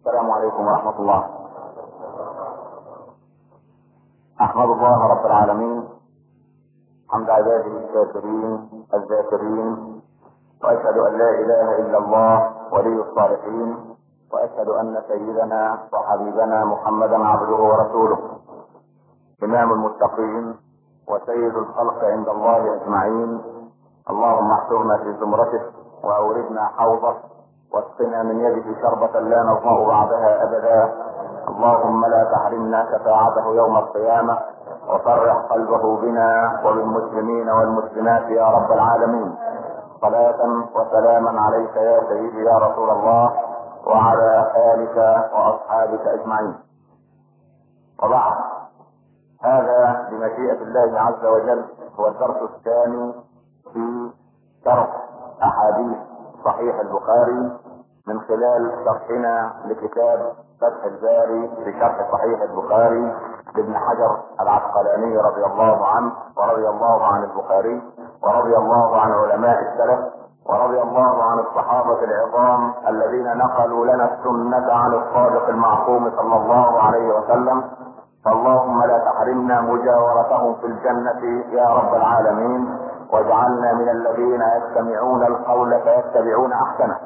السلام عليكم ورحمة الله أحمد الله رب العالمين حمد عباده الشاكرين الذاكرين وأشهد أن لا إله إلا الله ولي الصالحين وأشهد أن سيدنا وحبيبنا محمدا عبده ورسوله إمام المتقين وسيد الخلق عند الله أجمعين اللهم احشرنا في زمرته وأوردنا حوضه واسقنا من يده شربة لا نظمأ بعدها أبدا اللهم لا تحرمنا شفاعته يوم القيامة وفرح قلبه بنا وبالمسلمين والمسلمات يا رب العالمين صلاة وسلاما عليك يا سيدي يا رسول الله وعلى آلك وأصحابك أجمعين وبعد هذا بمشيئة الله عز وجل هو الدرس الثاني في شرح أحاديث صحيح البخاري من خلال شرحنا لكتاب فتح الباري في شرح صحيح البخاري لابن حجر العسقلاني رضي الله عنه ورضي الله عن البخاري ورضي الله عن علماء السلف ورضي الله عن الصحابة العظام الذين نقلوا لنا السنة عن الصادق المعصوم صلى الله عليه وسلم فاللهم لا تحرمنا مجاورتهم في الجنة يا رب العالمين واجعلنا من الذين يستمعون القول فيتبعون احسنه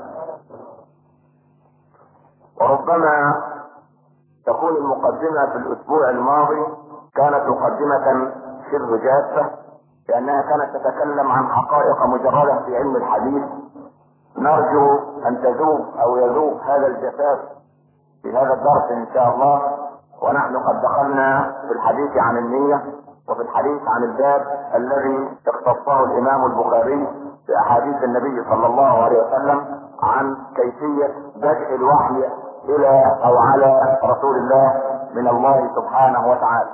وربما تكون المقدمة في الاسبوع الماضي كانت مقدمة شبه جافة لانها كانت تتكلم عن حقائق مجردة في علم الحديث نرجو ان تذوب او يذوب هذا الجفاف في هذا الدرس ان شاء الله ونحن قد دخلنا في الحديث عن النية وفي الحديث عن الباب الذي اختصه الامام البخاري في احاديث النبي صلى الله عليه وسلم عن كيفية بدء الوحي الى او على رسول الله من الله سبحانه وتعالى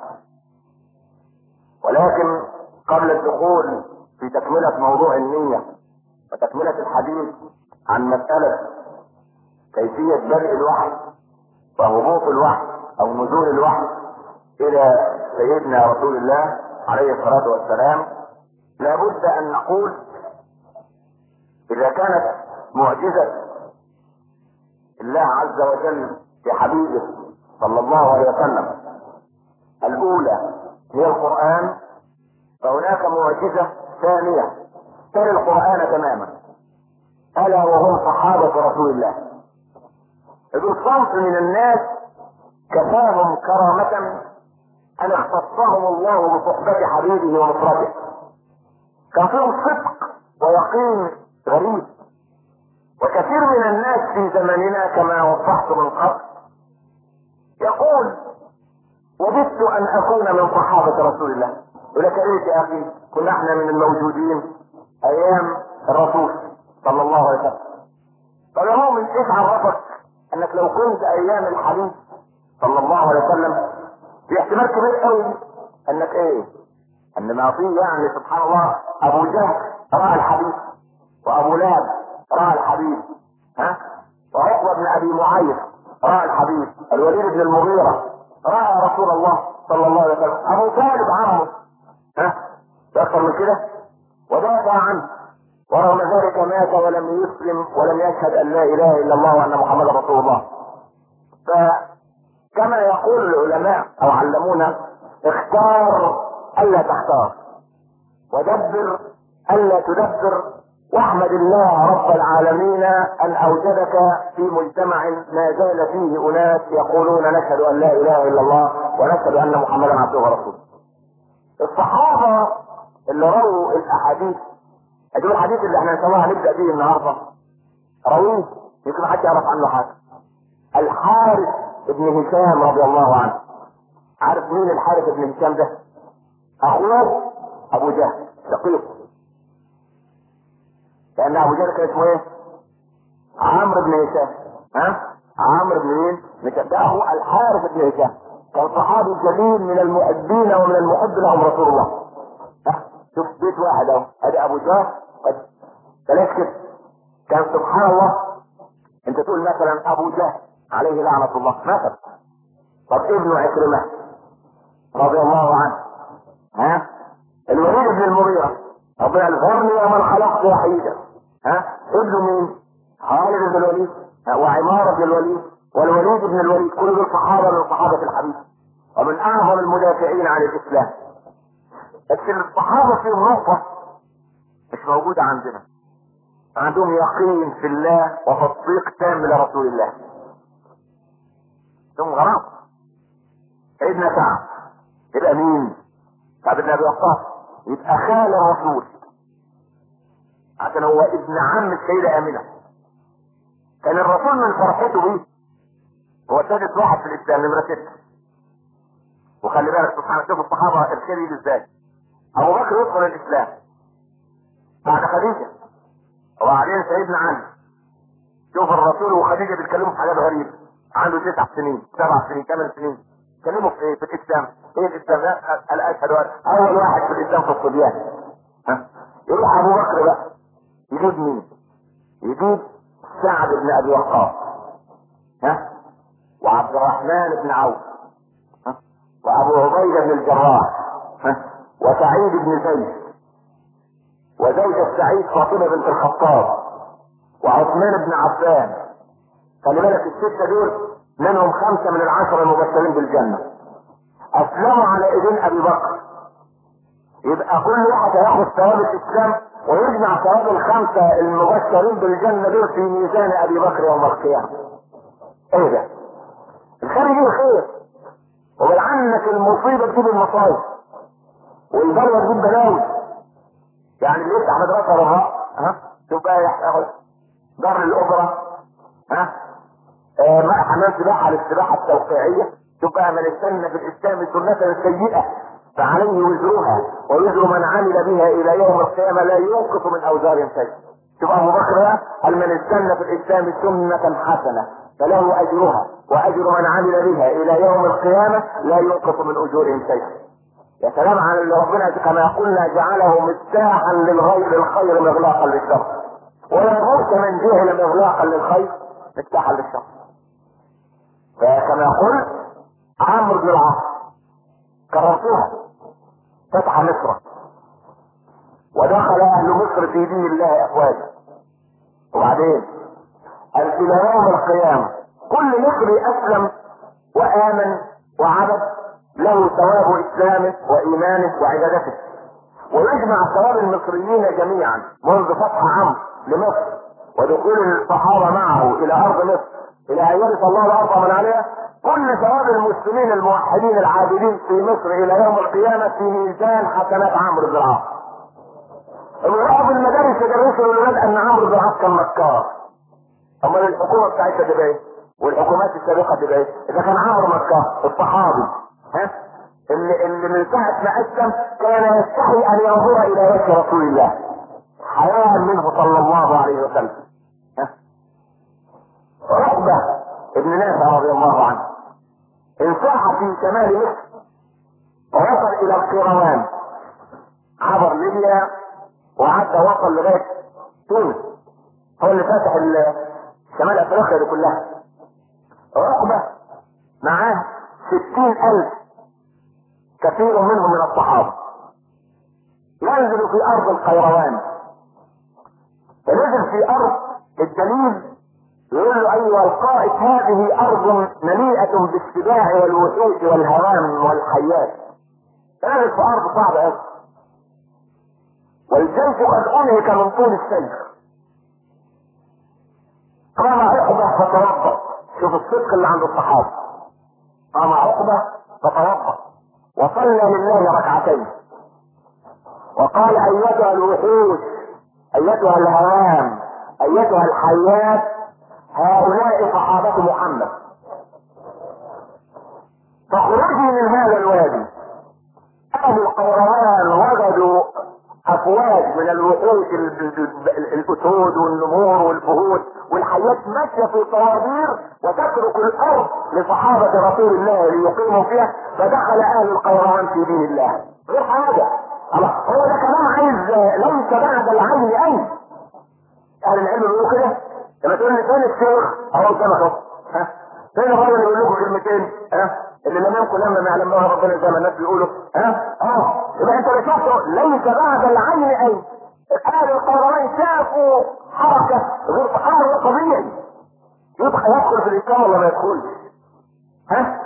ولكن قبل الدخول في تكملة موضوع النية وتكملة الحديث عن مسألة كيفية بدء الوحي وهبوط الوحي او نزول الوحي الى سيدنا رسول الله عليه الصلاة والسلام لابد ان نقول اذا كانت معجزة الله عز وجل في حبيبه صلى الله عليه وسلم الاولى هي القرآن فهناك معجزة ثانية ترى القرآن تماما الا وهم صحابة رسول الله دول صنف من الناس كفاهم كرامة ان اختصهم الله بصحبة حبيبه ونصرته كان فيهم صدق ويقين غريب وكثير من الناس في زماننا كما وضحت من قبل يقول وددت ان اكون من صحابة رسول الله يقول لك ايه يا اخي كنا احنا من الموجودين ايام الرسول صلى الله عليه وسلم طب يا مؤمن ايش عرفك انك لو كنت ايام الحديث صلى الله عليه وسلم في احتمال كبير قوي انك ايه ان ما فيه يعني سبحان الله ابو جهل راى الحديث وابو لهب راى الحديث ها وعقبه بن ابي معيط راى الحديث الوليد بن المغيره راى رسول الله صلى الله عليه وسلم ابو طالب عمه ها اكثر من كده ودافع عنه ورغم ذلك مات ولم يسلم ولم يشهد ان لا اله الا الله وان محمدا رسول الله فكما يقول العلماء او علمونا اختار الا تختار ودبر الا تدبر واحمد الله رب العالمين ان اوجدك في مجتمع ما زال فيه اناس يقولون نشهد ان لا اله الا الله ونشهد ان محمدا عبده ورسوله الصحابه اللي رووا الاحاديث ادي الحديث اللي احنا ان شاء الله هنبدا فيه النهارده رويه يمكن ما حد يعرف عنه حاجه الحارث ابن هشام رضي الله عنه عارف مين الحارث ابن هشام ده اخوه ابو جهل شقيق لان ابو جهل كان اسمه ايه عمرو بن هشام ها عمرو بن مين مش ده اخو الحارث بن هشام كان صحابي جليل من المؤدين ومن المحب لهم رسول الله ها شوف بيت واحد اهو ادي ابو جهل بلاش كده كان سبحان الله انت تقول مثلا ابو جهل عليه لعنة الله مثلا طب ابن عكرمة رضي الله عنه ها الوليد بن المغيرة ربنا الغرني ومن خلقت وحيدا ها ابن مين خالد بن الوليد ها؟ وعمارة بن الوليد والوليد بن الوليد كل دول صحابه من صحابه الحبيب ومن اعظم المدافعين عن الاسلام لكن الصحابه فيهم نقطه مش موجوده عندنا عندهم يقين في الله وتصديق تام لرسول الله ثم غرام سيدنا كعب يبقى مين؟ كعب بن ابي وقاص يبقى خال الرسول عشان هو ابن عم السيده امنه كان الرسول من فرحته بيه هو سادس واحد في الاسلام نمره سته وخلي بالك سبحان شوف الصحابه الخير يجي ازاي ابو بكر يدخل الاسلام بعد خديجه وبعدين سيدنا علي شوف الرسول وخديجه بيتكلموا في حاجات غريبه عنده تسع سنين سبع سنين ثمان سنين كلموا في ايه في الاسلام ايه الاسلام قال اشهد أن- اول واحد في الاسلام في الصبيان ها يروح ابو بكر بقى يجيب مين يجيب سعد بن ابي وقاص ها وعبد الرحمن بن عوف ها وابو عبيده بن الجراح ها وسعيد بن زيد وزوجة سعيد فاطمة بنت الخطاب وعثمان بن عفان خلي بالك الستة دول منهم خمسة من العشرة المبشرين بالجنة أسلموا على إيدين أبي بكر يبقى كل واحد هياخد ثواب الإسلام ويجمع ثواب الخمسة المبشرين بالجنة دول في ميزان أبي بكر يوم القيامة. إيه ده؟ الخير يجيب خير وبالعنك المصيبة تجيب المصايب والبلوى تجيب بلاوي يعني اللي يفتح مدرسة رهاء ها شوف بقى ياخد دار الأوبرا ها آه ما حمام سباحة للسباحة التوقيعية شوف بقى من استنى في الإسلام سنة سيئة فعليه وزرها ووزر من عمل بها إلى يوم القيامة لا ينقص من أوزارهم شيء شوف أبو بكر بقى قال من استنى في الإسلام سنة حسنة فله أجرها وأجر من عمل بها إلى يوم القيامة لا ينقص من أجورهم شيئا يا سلام على اللي ربنا كما قلنا جعله مفتاحا للغير للخير مغلاقا للشر ولا بد من جهل مغلاقا للخير مفتاحا للشر فكما قلت عمرو بن العاص كررتوها فتح مصر ودخل اهل مصر في دين الله افواجا وبعدين قال الى يوم القيامه كل مصري اسلم وامن وعبد له ثواب اسلامه وايمانه وعبادته ويجمع ثواب المصريين جميعا منذ فتح عمرو لمصر ودخول الصحابه معه الى ارض مصر الى ان يرث الله الارض من عليها كل ثواب المسلمين الموحدين العابدين في مصر الى يوم القيامه في ميزان حسنات عمرو بن العاص. الراحوا في المدارس يدرسوا للولاد ان عمرو بن العاص كان مكار. امال الحكومه بتاعتها تبقى ايه؟ والحكومات السابقه تبقى ايه؟ اذا كان عمرو مكار الصحابي ها؟ اللي, اللي من ساعه ما اسلم كان يستحي ان ينظر الى وجه رسول الله. حياء منه صلى الله عليه وسلم. ها؟ عقبه ابن نافع رضي الله عنه انساح في شمال مصر ووصل الى القيروان عبر ليبيا وعدى وصل لغايه تونس هو اللي فاتح ال- شمال افريقيا دي كلها عقبه معاه ستين الف كثير منهم من الصحابه ينزل في ارض القيروان فنزل في ارض الدليل يقول له ايها القائد هذه ارض مليئة بالسباع والوحوش والهوام والحيات نزل في ارض صعبة قوي والجيش قد انهك من طول السير قام عقبة فتوضا شوف الصدق اللي عند الصحابة قام عقبة فتوضا وصلى لله ركعتين وقال ايتها الوحوش ايتها الهوام ايتها الحيات هؤلاء صحابة محمد فخروجي من هذا الوادي أهل القيروان وجدوا أفواج من الوحوش ال- ال- ال- الأسود والنمور والفهود والحيات ماشية في طوابير وتترك الأرض لصحابة رسول الله ليقيموا فيها فدخل أهل القيروان في دين الله غير حاجة الله هو ده كلام عايز ليس بعد العين أين اهل العلم بيقولوا كده لما تقول لي فين الشيخ اهو قدامك اهو ها فين الراجل اللي بيقول لكم كلمتين ها اللي لم يكن لما ما يعلمها ربنا زي ما الناس بيقولوا ها اه يبقى انت اللي شفته ليس بعد العين اي اهل القرارين شافوا حركه غير امر طبيعي يدخل يدخل في الاسلام ولا ما يدخلش؟ ها؟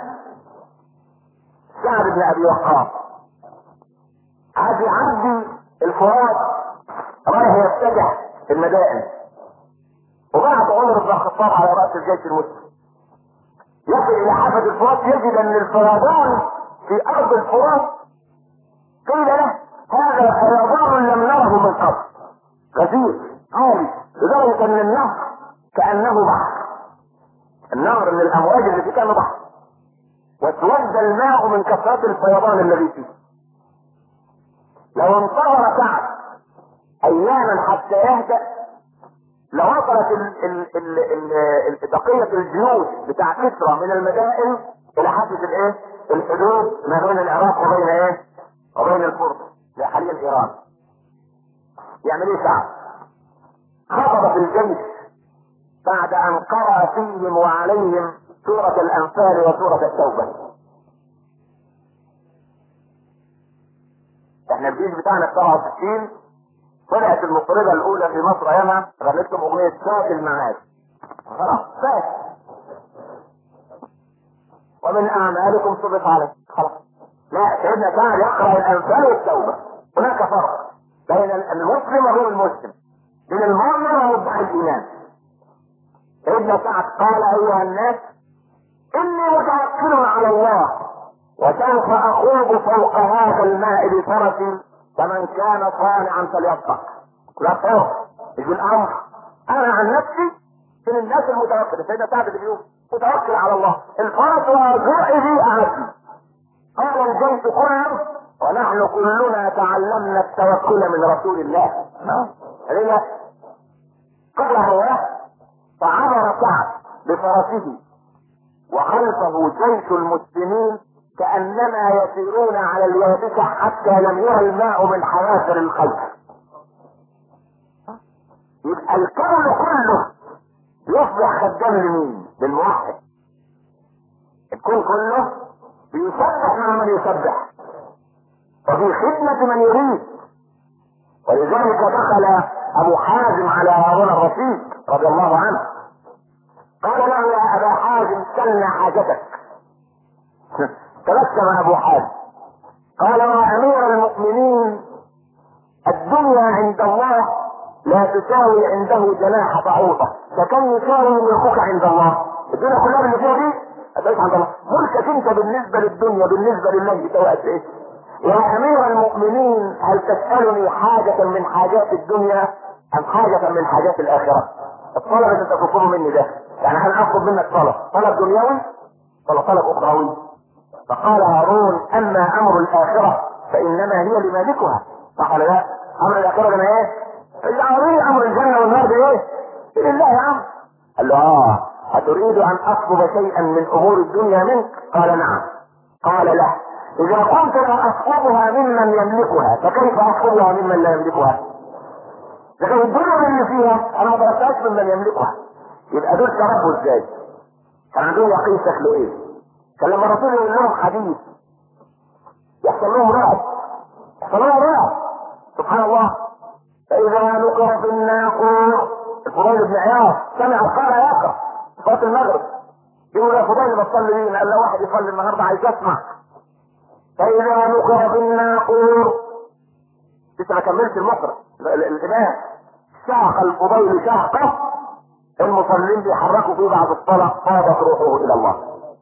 سعد بن ابي وقاص عاد يعدي الفرات رايح يفتتح المدائن وبعت عمر بن الخطاب على راس الجيش المسلم يصل الى حافه الفرات يجد ان الفيضان في ارض الفرات قيل له هذا فيضان لم نره من قبل غزير عالي لدرجه ان النهر كانه بحر النهر من الامواج اللي فيه كانه بحر واسود الماء من كثرة الفيضان الذي فيه لو انتظر سعد اياما حتى يهدأ لوصلت ال ال ال ال بقية الجيوش بتاع كسرى من المدائن الى حافة الايه الحدود ما بين العراق وبين ايه وبين الفرس لحاليا ايران يعمل ايه سعد خطب في الجيش بعد ان قرأ فيهم وعليهم سورة الأنفال وسورة التوبة. احنا الجيش بتاعنا في 67 طلعت المطربة الأولى في مصر أيامها غنت لهم أغنية صوت المعاد. خلاص بس. ومن أعمالكم سبق عليه خلاص. لا سيدنا سعد يقرأ الأنفال والتوبة. هناك فرق بين المسلم وغير المسلم. بين المؤمن ومدعي الإيمان. سيدنا سعد قال أيها الناس إني متوكل على الله وسوف أخوض فوق هذا الماء بفرسي فمن كان صانعا فليصدق لا فوق يجي الأمر أنا عن نفسي من الناس المتوكلة سيدنا سعد بن يوسف متوكل على الله الفرس وجوعه أعدي قال الجيش كله ونحن كلنا تعلمنا التوكل من رسول الله ليه قال هو فعبر سعد بفرسه وخلفه جيش المسلمين كأنما يسيرون على اليابسة حتى لم يرى الماء من حوافر الخلف يبقى الكون كله يصبح خدام لمين؟ للموحد الكون كله بيسبح مع من يسبح وفي خدمة من يريد ولذلك دخل أبو حازم على هارون الرشيد رضي الله عنه قال له يا ابا حازم سلنا حاجتك تبسم ابو حازم قال يا امير المؤمنين الدنيا عند الله لا تساوي عنده جناح بعوضة فكم يساوي ملكك عند الله الدنيا كلها اللي فيها دي هتعيش عند الله ملكك انت بالنسبة للدنيا بالنسبة لله بتساوي قد ايه يا امير المؤمنين هل تسألني حاجة من حاجات الدنيا ام حاجة من حاجات الاخرة الطلب اللي انت تطلبه مني ده يعني هل اطلب منك طلب طلب دنيوي ولا طلب اخروي فقال هارون اما امر الاخره فانما هي لمالكها صح ولا لا؟ امر الاخره ده ايه؟ العربي امر الجنه والنار ده ايه؟ لله يا عم قال له اه اتريد ان اطلب شيئا من امور الدنيا منك؟ قال نعم قال له اذا كنت لا اطلبها ممن يملكها فكيف اطلبها ممن لا يملكها؟ لكن الدنيا اللي فيها انا ما طلبتهاش ممن يملكها يبقى دول تربوا ازاي؟ كان عندهم يقين شكله ايه؟ كان لما الرسول يقول لهم حديث يحصل لهم رعب يحصل لهم رعب سبحان الله فإذا نقر في الناقور الفضيل بن عياض سمع قال يقرأ صلاة المغرب يقول يا فضيل بتصلي ليه؟ قال له واحد يصلي النهارده عايز يسمع فإذا نقر في الناقور لسه ما كملتش المقرأ الإمام شاق الفضيل شهقه المصلين بيحركوا فيه بعد الصلاة فاضت روحه إلى الله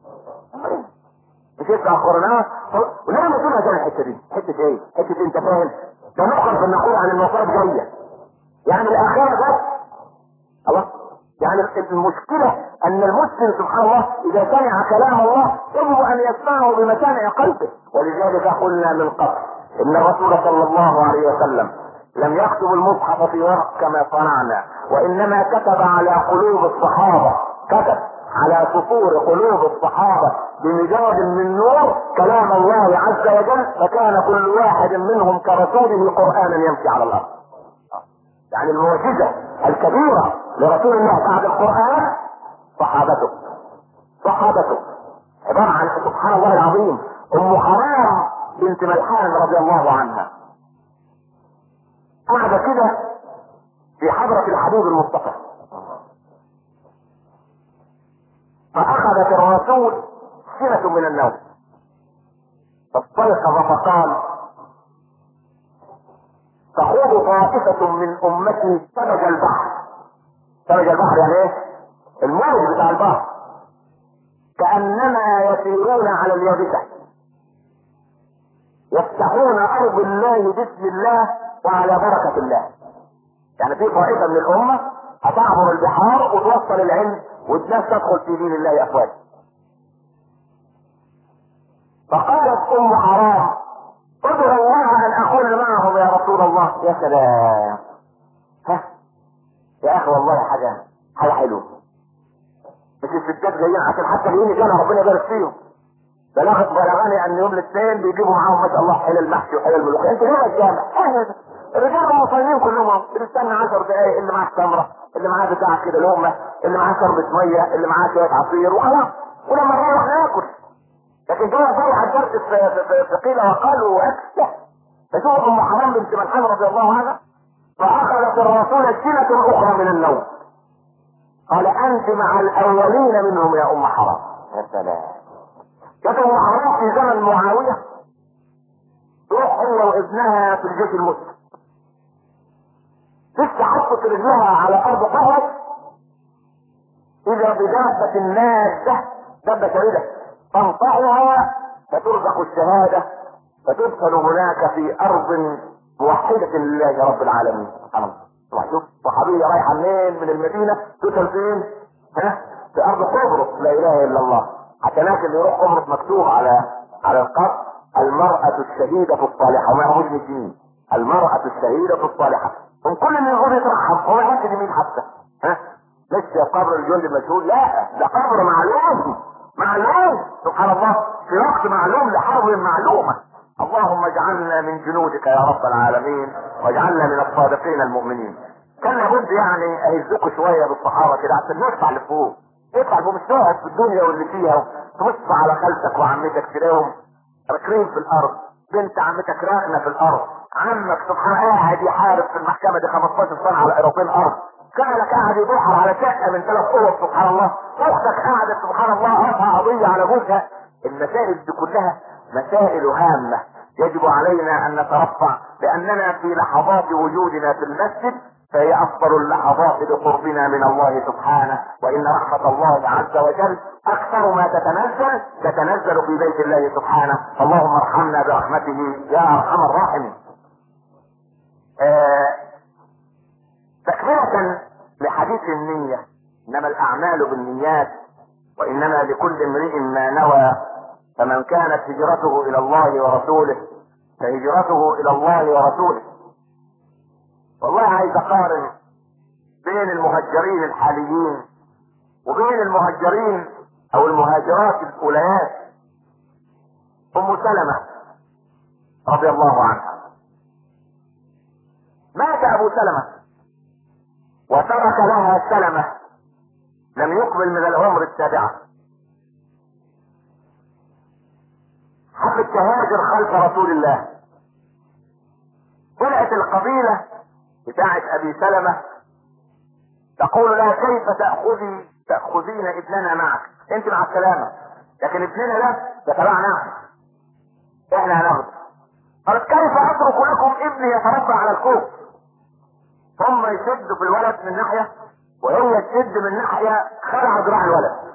مش يسمع القرآن ولما تقولها تاني الحتة دي حتة ايه؟ حتة انت فاهم؟ ده نقل في النقول عن المصائب جاية يعني الآخرة بس الله يعني المشكلة أن المسلم سبحان الله إذا سمع كلام الله يجب أن يسمعه بمسامع قلبه ولذلك قلنا من قبل إن الرسول صلى الله عليه وسلم لم يكتب المصحف في ورق كما صنعنا وإنما كتب على قلوب الصحابة كتب على سطور قلوب الصحابة بمجرد من نور كلام الله عز وجل فكان كل واحد منهم كرسوله قرآنا يمشي على الأرض يعني المعجزة الكبيرة لرسول الله بعد القرآن صحابته صحابته عبارة عن سبحان الله العظيم أم حرام بنت ملحان رضي الله عنها قاعدة كده في حضرة الحبيب المصطفى فاخذت الرسول سنة من النوم فاستيقظ فقال تخوض طائفة من امتي سمج البحر سمج البحر يعني ايه الموج بتاع البحر كأنما يسيرون على اليابسة يفتحون ارض الله باسم الله وعلى بركة الله يعني في طائفة من الامة هتعبر البحار وتوصل العلم والناس تدخل في دين الله افواج فقالت ام حرام ادعو الله ان اكون معهم يا رسول الله يا سلام ها يا اخي والله حاجة حاجة حلوة مش الستات جايين عشان حتى جايين يجانا ربنا يبارك فيهم بلغت بلغني ان يوم الاثنين بيجيبوا معاهم ما شاء الله حلال محشي وحلال ملوخيه انت ليه الجامع؟ الرجال المصلين كلهم بنستنى 10 دقايق اللي معاه تمره اللي معاه بتاع كده لقمه اللي معاه شربة ميه اللي معاه شويه عصير وخلاص ولما نروح ناكل لكن جوه فرع الدرس في, في, في, في قيل وقال واكل فشوف ام حرام بنت ملحان رضي الله عنها فاخذت الرسول سنه اخرى من النوم قال انت مع الاولين منهم يا ام حرام يا سلام كانت ام حرام في زمن معاويه تروح هي وابنها في الجيش المسلم لسه حطت رجلها على ارض قهوه اذا بدابه ماده دابه شديده تنطعها فترزق الشهاده فتدخل هناك في ارض موحده لله رب العالمين سبحان الله شوف صحابيه رايحه منين من المدينه تدخل فين؟ ها؟ في ارض قبرص لا اله الا الله حسنات اللي يروح قبرص مكتوب على على القبر المرأة الشهيدة الصالحة وما يعرفوش مين المرأة الشهيدة الصالحة من كل اللي يقول يترحم هو يحكي مين حتى ها مش قبر الجند المشهور لا ده قبر معلوم معلوم سبحان الله في وقت معلوم لحرب معلومة اللهم اجعلنا من جنودك يا رب العالمين واجعلنا من الصادقين المؤمنين كان لابد يعني اهزكوا شويه بالصحابه كده عشان نرفع لفوق اطلع فوق مش تقعد في الدنيا واللي فيها تبص على خالتك وعمتك تلاقيهم راكنين في الارض بنت عمتك راكنه في الارض عمك سبحان الله قاعد يحارب في المحكمه دي 15 سنه على ايروبين ارض خالك قاعد يدحر على شقه من ثلاث اوض سبحان الله اختك قاعده سبحان الله رفع قضيه على جوزها المسائل دي كلها مسائل هامه يجب علينا ان نترفع لاننا في لحظات وجودنا في المسجد فهي افضل اللحظات لقربنا من الله سبحانه وان رحمه الله عز وجل اكثر ما تتنزل تتنزل في بيت الله سبحانه اللهم ارحمنا برحمته يا ارحم الراحمين آه تكملة لحديث النية انما الاعمال بالنيات وانما لكل امرئ ما نوى فمن كانت هجرته الى الله ورسوله فهجرته الى الله ورسوله والله عايز اقارن بين المهجرين الحاليين وبين المهجرين او المهاجرات الاوليات ام سلمة رضي الله عنها مات ابو سلمة وترك لها سلمة لم يقبل من العمر السابعة حبت تهاجر خلف رسول الله طلعت القبيلة بتاعت ابي سلمة تقول لها كيف تأخذي تأخذين ابننا معك انت مع السلامة لكن ابننا ده ده تبعنا احنا احنا هناخده قالت كيف اترك لكم ابني يتربى على الكوف ثم يشد في الولد من ناحية وهي تشد من ناحية خلع ذراع الولد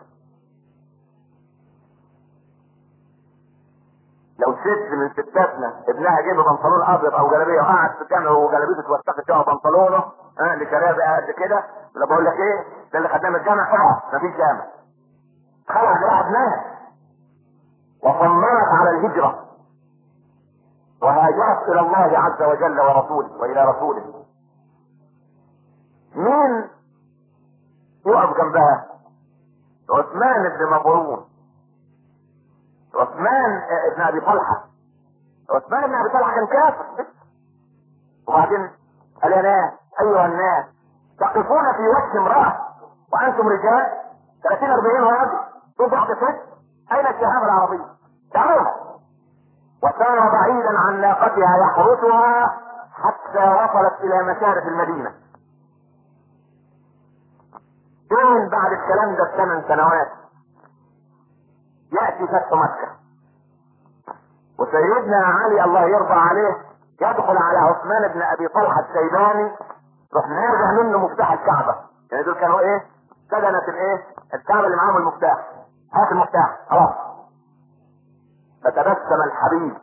لو ست من ستاتنا ابنها جيب بنطلون ابيض او جلابيه وقعد في الجامع وجلابيته اتوسخت فيها بنطلونه ها لشرابه قد كده ولا بقول لك ايه ده اللي خدناه من الجامع اه مفيش جامع خلع ذراع ابنها وصممت على الهجره وهاجرت الى الله عز وجل ورسوله والى رسوله مين يقف جنبها عثمان بن مبرون عثمان ابن ابي طلحه عثمان بن ابي طلحه كان كافر وبعدين قال يا ناس ايها الناس تقفون في وجه امراه وانتم رجال 30 40 راجل شوف واحده ست اين الشهامه العربيه؟ تعالوها وكان بعيدا عن ناقتها يحرسها حتى وصلت الى مشارف المدينه فين بعد الكلام ده بثمان سنوات ياتي فتح مكه وسيدنا علي الله يرضى عليه يدخل على عثمان بن ابي طلحه الشيباني روح نازع منه مفتاح الكعبه يعني دول كانوا ايه سجنة الايه الكعبه اللي معاهم المفتاح هات المفتاح خلاص فتبسم الحبيب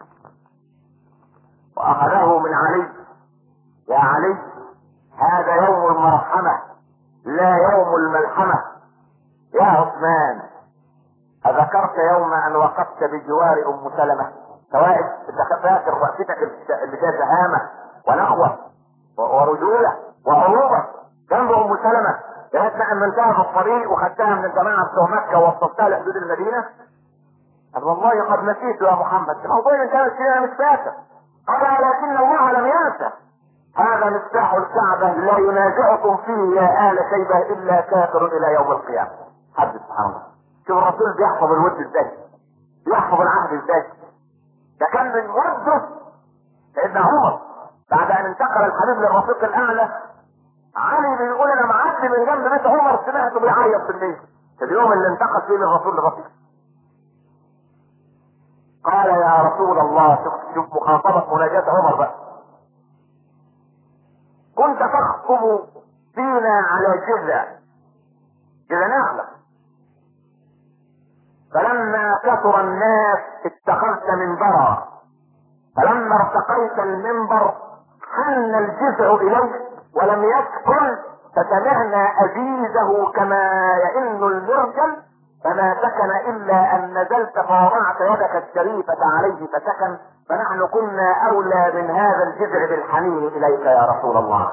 واخذه من علي يا علي هذا يوم المرحمة لا يوم الملحمة يا عثمان أذكرت يوم أن وقفت بجوار أم سلمة سواء انت فاكر وقفتك اللي فيها شهامة ونخوة ورجولة وعروبة جنب أم سلمة لغاية ما أمنتها في الطريق وخدتها من الجماعة بتوع مكة ووصلتها لحدود المدينة قال والله قد نسيت يا محمد الموضوع اللي كانت فيه أنا مش فاكر قال ولكن الله لم ينسى هذا مفتاح الكعبة لا ينازعكم فيه يا آل شيبة إلا كافر إلى يوم القيامة حد سبحان الله شوف الرسول بيحفظ الود ازاي بيحفظ العهد ازاي ده كان من وده سيدنا عمر بعد ان انتقل الحبيب للرفيق الاعلى علي بيقول انا معدي من جنب بيت عمر سمعته بيعيط في الليل في اليوم اللي انتقل فيه من الرسول للرفيق قال يا رسول الله شوف شوف مخاطبة مناجاة عمر بقى كنت تخطب فينا على جذع جذع نخلة فلما كثر الناس اتخذت منبرا فلما ارتقيت المنبر حن الجذع اليك ولم يسكن فسمعنا أزيزه كما يئن المرجل فما سكن إلا أن نزلت فوضعت يدك الشريفة عليه فسكن فنحن كنا أولى من هذا الجذع بالحنين إليك يا رسول الله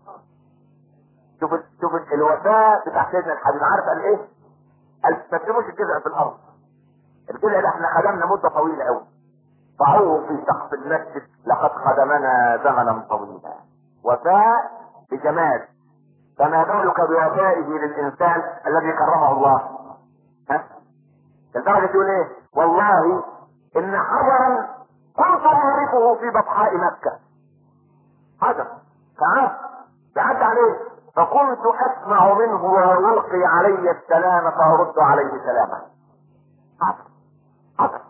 شوف شوف الوفاء بتاع سيدنا الحبيب عارف قال ايه؟ قال ما تسيبوش الجذع في الارض الجذع ده احنا خدمنا مده طويله قوي ضعوه في سقف المسجد لقد خدمنا زمنا طويلا وفاء بجمال فما بالك بوفائه للانسان الذي كرمه الله ها لدرجه يقول ايه والله ان حجرا كنت اعرفه في بطحاء مكه حجر تعال تعد عليه فكنت اسمع منه ويلقي علي السلام فارد عليه سلاما حجر حجر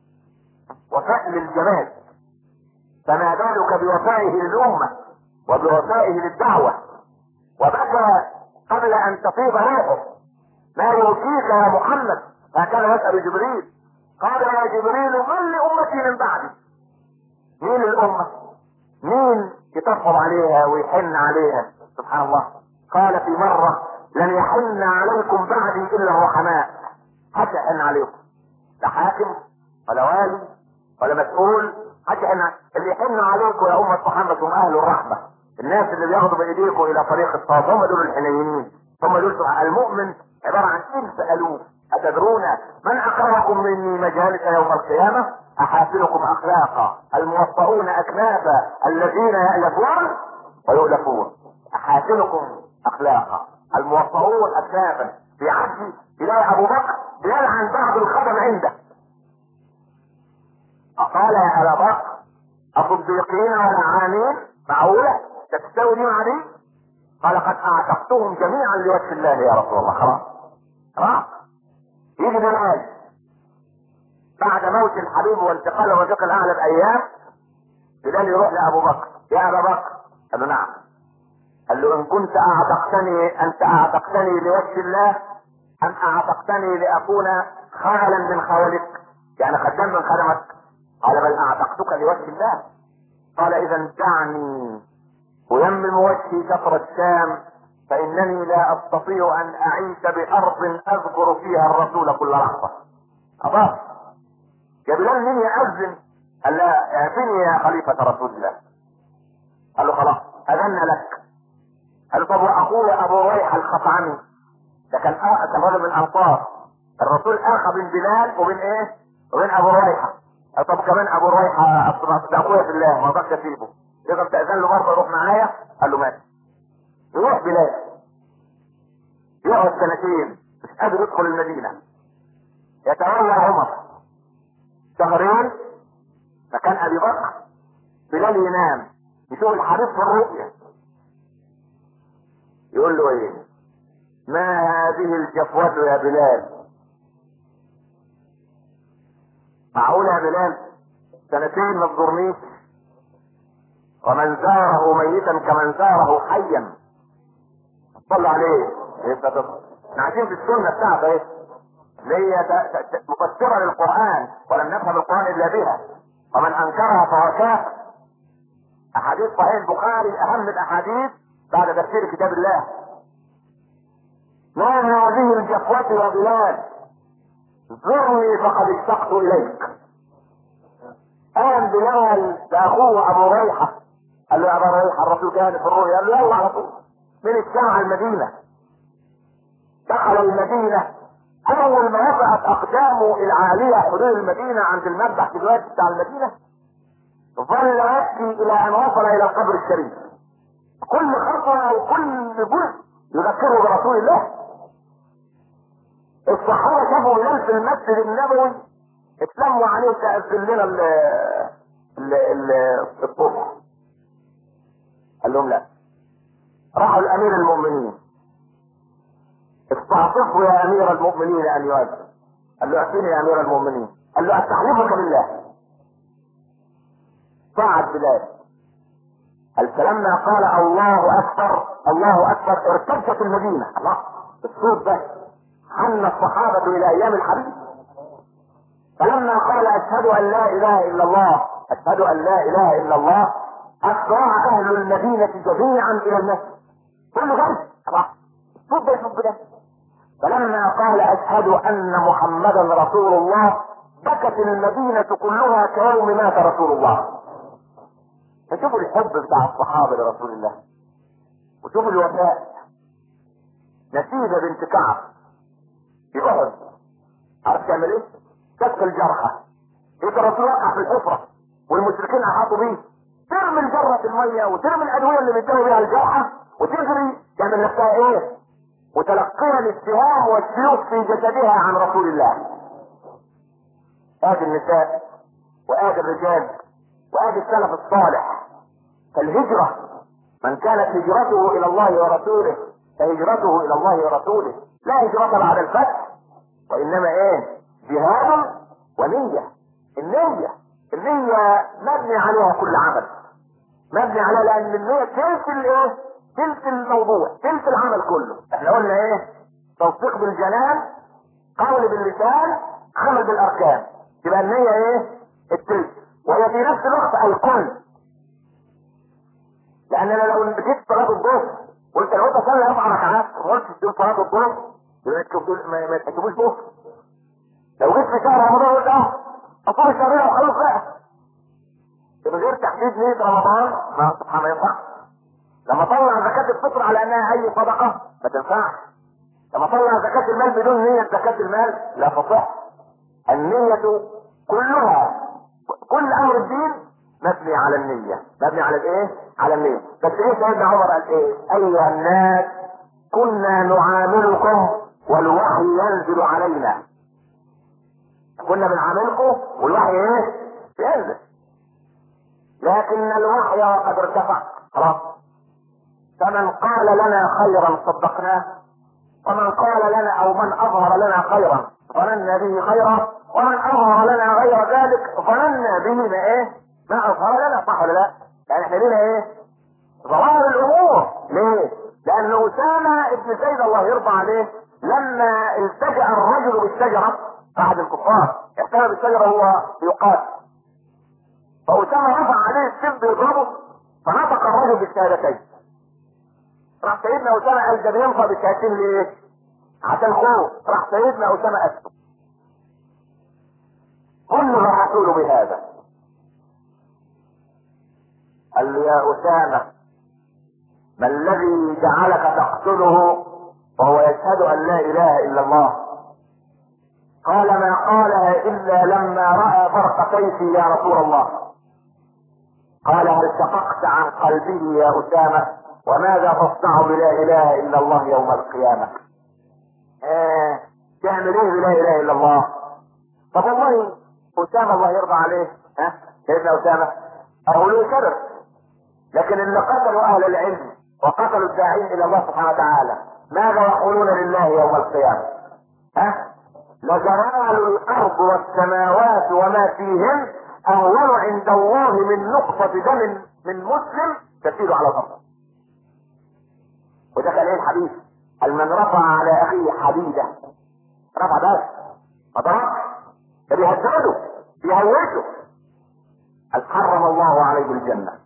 وفاء للجمال فما بالك بوفائه للامه وبوفائه للدعوه وبكى قبل ان تفيض روحه ما يوصيك يا محمد هكذا يسأل جبريل قال يا جبريل من لأمتي من بعدي مين الأمة مين يطبطب عليها ويحن عليها سبحان الله قال في مرة لن يحن عليكم بعدي إلا الرحماء حتى يحن عليكم لا حاكم ولا والي ولا مسؤول حتى يحن اللي يحن عليكم يا أمة محمد هم أهل الرحمة الناس اللي بياخدوا بإيديكم إلى طريق الصواب هم دول الحنينين هم دول المؤمن عبارة عن ألف ألوف أتدرون من أقربكم مني مجالس يوم القيامة أحاسنكم أخلاقا الموفرون أكنافا الذين يألفون ويؤلفون أحاسنكم أخلاقا الموفرون أكنافا في عهد تلاقي أبو بكر يلعن بعض الخدم عنده قال يا أبا بكر الصديقين والعامين معقولة تستوي دي مع دي؟ قال قد اعتقتهم جميعا لوجه الله يا رسول الله خلاص خلاص يجي بلال بعد موت الحبيب وانتقال الرفيق الاعلى بايام بلال يروح لابو بكر يا ابا بكر قال له نعم قال له ان كنت اعتقتني انت اعتقتني لوجه الله ام اعتقتني لاكون خالا من خوالك يعني خدام من خدمك قال بل اعتقتك لوجه الله قال اذا دعني ويمم وجهي كفر الشام فانني لا استطيع ان اعيش بارض اذكر فيها الرسول كل لحظه خلاص يا بلال مين يأذن قال لا اعطني يا خليفة رسول الله قال له خلاص اذن لك قال له طب واخوه ابو ريحة الخطعمي ده كان كان رجل من الانصار الرسول اخى بين بلال وبين ايه وبين ابو ريحة قال طب كمان ابو ريحة ده اخويا في الله ما اقدرش اسيبه تقدر تأذن له برضه يروح معايا قال له ماشي يروح بلال يقعد سنتين مش قادر يدخل المدينة يتولى عمر شهرين مكان ابي بكر بلال ينام يشوف الحبيب في الرؤيا يقول له ايه ما هذه الجفوة يا بلال معقول يا بلال سنتين ما تزورنيش ومن زاره ميتا كمن زاره حيا صلى عليه يبقى ده احنا عايشين في السنه بتاعته ايه اللي هي ت- ت- ت- مفسره للقران ولم نفهم القران الا بها ومن انكرها فهو كافر احاديث صحيح البخاري اهم الاحاديث بعد تفسير كتاب الله ما هذه الجفوة يا بلال زرني فقد اشتقت اليك قام بلال لاخوه ابو ريحه قال له يا ابو ريحه الرسول كان في الرؤيا قال له يلا على طول من الساعه المدينه دخل المدينه اول ما وقعت اقدامه العاليه حدود المدينه عند المذبح دلوقتي بتاع المدينه ظل يبكي الى ان وصل الى القبر الشريف كل خطوه وكل جزء يذكره برسول الله الصحابه شافوا بلال في المسجد النبوي اتلموا عليه تقفل لنا ال ال ال الطفل قال لهم لا راحوا لامير المؤمنين استعطفوا يا امير المؤمنين ان يؤذن قال له اعطيني يا امير المؤمنين قال له استحلفك بالله صعد بلال قال فلما قال الله اكبر الله اكبر ارتجت المدينه الله الصوت ده حن الصحابه الى ايام الحديث فلما قال اشهد ان لا اله الا الله اشهد ان لا اله الا الله اسرع اهل المدينه جميعا الى المسجد كله جري الله الصوت ده يصب ده فلما قال اشهد ان محمدا رسول الله بكت المدينه كلها كيوم مات رسول الله فشوفوا الحب بتاع الصحابه لرسول الله وشوفوا الوفاء نسيبه بنت كعب في احد عارف تعمل ايه؟ تسقي الجرحى يجي الرسول وقع في الحفره والمشركين احاطوا بيه ترمي الجرة في الميه وترمي الادويه اللي بيدوا بيها الجرحى وتجري تعمل نفسها ايه؟ متلقية السهام والسيوف في جسدها عن رسول الله ادي النساء وادي الرجال وادي السلف الصالح فالهجرة من كانت هجرته الى الله ورسوله فهجرته الى الله ورسوله لا هجرة بعد الفتح وانما ايه جهاد ونية النية النية مبني عليها كل عمل مبني عليها لان النية تلك الايه تلك الموضوع تلك العمل كله احنا قلنا ايه تصديق بالجنان قول باللسان عمل بالاركان يبقى النية ايه التلك وهي في نفس الوقت الكل لان انا لو جيت صلاة الظهر قلت لو انت صلي اربع ركعات ما قلتش تقول صلاة الظهر يبقى تكتبوا- ما ما تكتبوش ظهر لو جيت في شهر رمضان قلت اه اصوم شهرين وخلاص بقى من غير تحديد نية رمضان ما سبحان ما ينفعش لما طلع زكاة الفطر على انها اي صدقة ما تنفعش لما طلع زكاة المال بدون نية زكاة المال لا تصح النية كلها كل امر الدين مبني على النية مبني على الايه على النية بس ايه سيدنا عمر قال ايه ايها الناس كنا نعاملكم والوحي ينزل علينا كنا بنعاملكم والوحي ايه ينزل لكن الوحي قد ارتفع خلاص فمن قال لنا خيرا صدقناه ومن قال لنا او من اظهر لنا خيرا ظننا به خيرا ومن اظهر لنا غير ذلك ظننا به ما ايه ما اظهر لنا صح ولا لا يعني احنا لنا ايه ظواهر الامور ليه لان اسامه ابن زيد الله يرضى عليه لما التجا الرجل بالشجره احد الكفار احتمى بالشجره وهو يقاتل فاسامه رفع عليه السيف بيضربه فنطق الرجل بالشهادتين راح سيدنا اسامه قال ده بينفع بالشهادتين ليه؟ عشان خوف راح سيدنا اسامه اسكت كل الرسول بهذا قال له يا اسامه ما الذي جعلك تقتله وهو يشهد ان لا اله الا الله قال ما قالها الا لما راى فرق سيفي يا رسول الله قال هل شققت عن قلبه يا اسامه وماذا تصنع بلا اله الا الله يوم القيامه آه تعمل ايه بلا اله الا الله طب والله اسامه الله يرضى عليه ها سيدنا اسامه اهو له كبر لكن اللي قتلوا اهل العلم وقتلوا الداعين الى الله سبحانه وتعالى ماذا يقولون لله يوم القيامه ها لزوال الارض والسماوات وما فيهن اهون عند الله من نقطة دم من مسلم تسير على الارض وده كان ايه الحديث قال من رفع على اخيه حديدة رفع بس ما ضربش ده بيهدده بيهوشه قال حرم الله عليه الجنة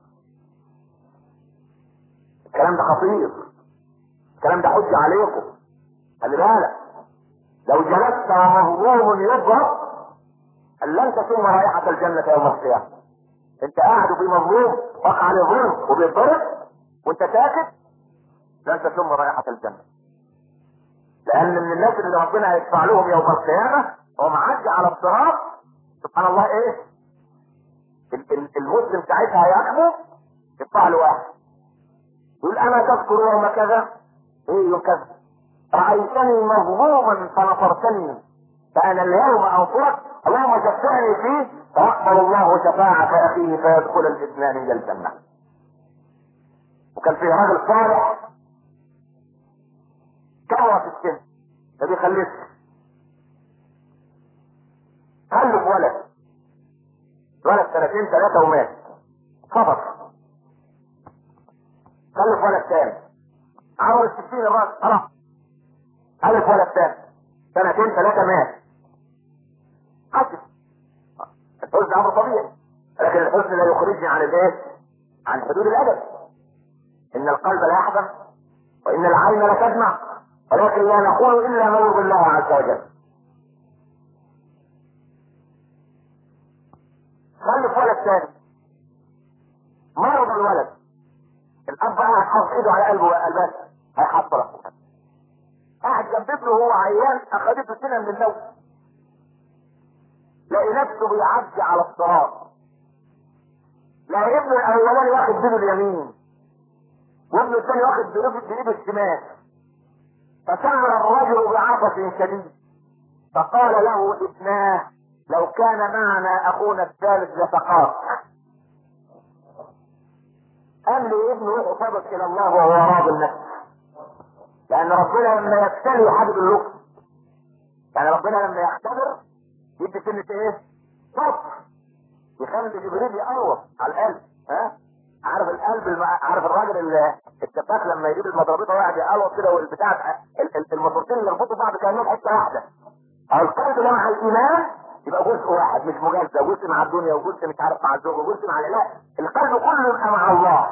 الكلام ده خطير الكلام ده حجة عليكم خلي بالك لو جلست ومهموم يضرب قال لن تشم رائحة الجنة يوم القيامة انت قاعد وفي مظلوم وقع عليه ظلم وبيتضرب وانت ساكت لن تشم رائحة الجنة لان من الناس اللي ربنا هيدفع لهم يوم القيامة هو معدي على الصراط سبحان الله ايه ال- ال- المسلم ساعتها يحمو يدفع له واحد يقول انا تذكر يوم كذا ايه يوم كذا رايتني مظلوما فنصرتني فانا اليوم انصرك اللهم شفعني فيه فيقبل الله شفاعة اخيه فيدخل الاثنان الى الجنة وكان في راجل صالح كبر في السن ما بيخلفش خلف ولد ولد سنتين ثلاثة ومات صبر خلف ولد تاني عمل الستين الراجل خلاص خلف ولد تاني سنتين ثلاثة مات حسن الحزن امر طبيعي لكن الحزن لا يخرجني عن الايه؟ عن حدود الادب ان القلب لا يحزن وان العين لا تدمع ولكن لا نقول الا ما يرضي الله عز وجل خلف ولد ثاني مرض الولد الاب قاعد حاطط ايده على قلبه وقلبات هيحصل قاعد جنب ابنه وهو عيان اخذته سنه من النوم لقي نفسه بيعدي على الصراط لقى ابنه الاولاني واخد بيده اليمين وابنه الثاني واخد بإيده- بايده الشمال فشعر الرجل بعطش شديد فقال له ابناه لو كان معنا اخونا الثالث لسقاط قال لي ابنه روح صدق الى الله وهو راض النفس لان ربنا لما يبتلي يحدد اللطف يعني ربنا لما يختبر يدي سنة ايه؟ صبر يخلي جبريل يقوم على القلب ها؟ عارف القلب الم... عارف الراجل ال- السباك لما يجيب المضربيطه ويقعد يقلب كده والبتاع ال- ال- الماسورتين اللي يربطوا بعض كانهم حته واحده او القلب ده مع الايمان يبقى جزء واحد مش مجزء جزء مع الدنيا وجزء مش عارف مع الزوج وجزء مع لا القلب كله يبقى مع الله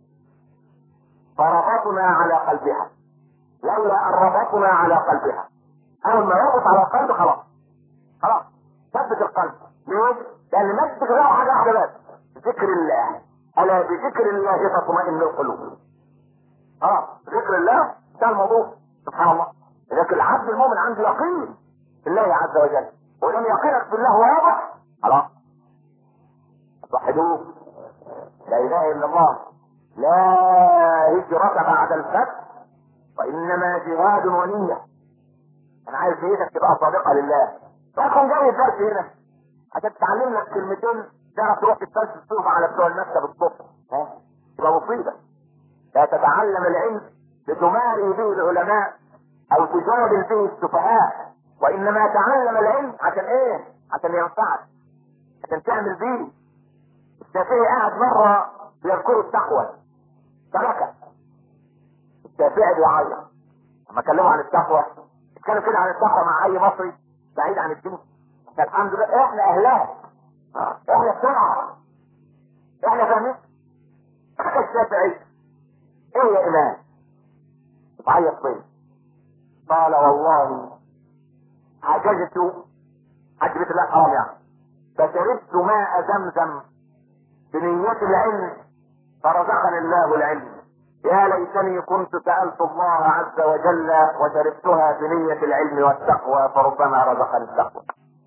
فربطنا على قلبها لولا ان ربطنا على قلبها اول ما يربط على القلب خلاص خلاص ثبت القلب ليه؟ لان ما تذكر حاجه واحده بس ذكر الله الا بذكر الله تطمئن القلوب اه ذكر الله ده الموضوع سبحان الله لكن العبد المؤمن عنده يقين بالله عز وجل ولم يقينك بالله واضح خلاص وحدوه لا اله الا الله لا هجرة بعد الفتح وانما جهاد ونية انا عايز نيتك تبقى صادقة لله رقم جاي الدرس هنا عشان تتعلم لك كلمتين تعرف تروح تستنسل تشوف على بتوع المكتب الصبح ها تبقى مصيبة لا تتعلم العلم لتماري به العلماء او تجادل به السفهاء وانما تعلم العلم عشان ايه عشان ينفعك عشان تعمل به الشافعي قاعد مرة بيذكر التقوى تركه الشافعي بيعيط لما كلموا عن التقوى اتكلم كده عن التقوى مع اي مصري بعيد عن الدين فالحمد لله احنا اهلها احنا السرعة احنا فاهمين الشافعي ايه يا امام تعيط فين قال والله حججت حجبت الله حرام يعني فشربت ماء زمزم بنية العلم فرزقني الله العلم يا ليتني كنت سألت الله عز وجل وشربتها بنية العلم والتقوى فربما رزقني التقوى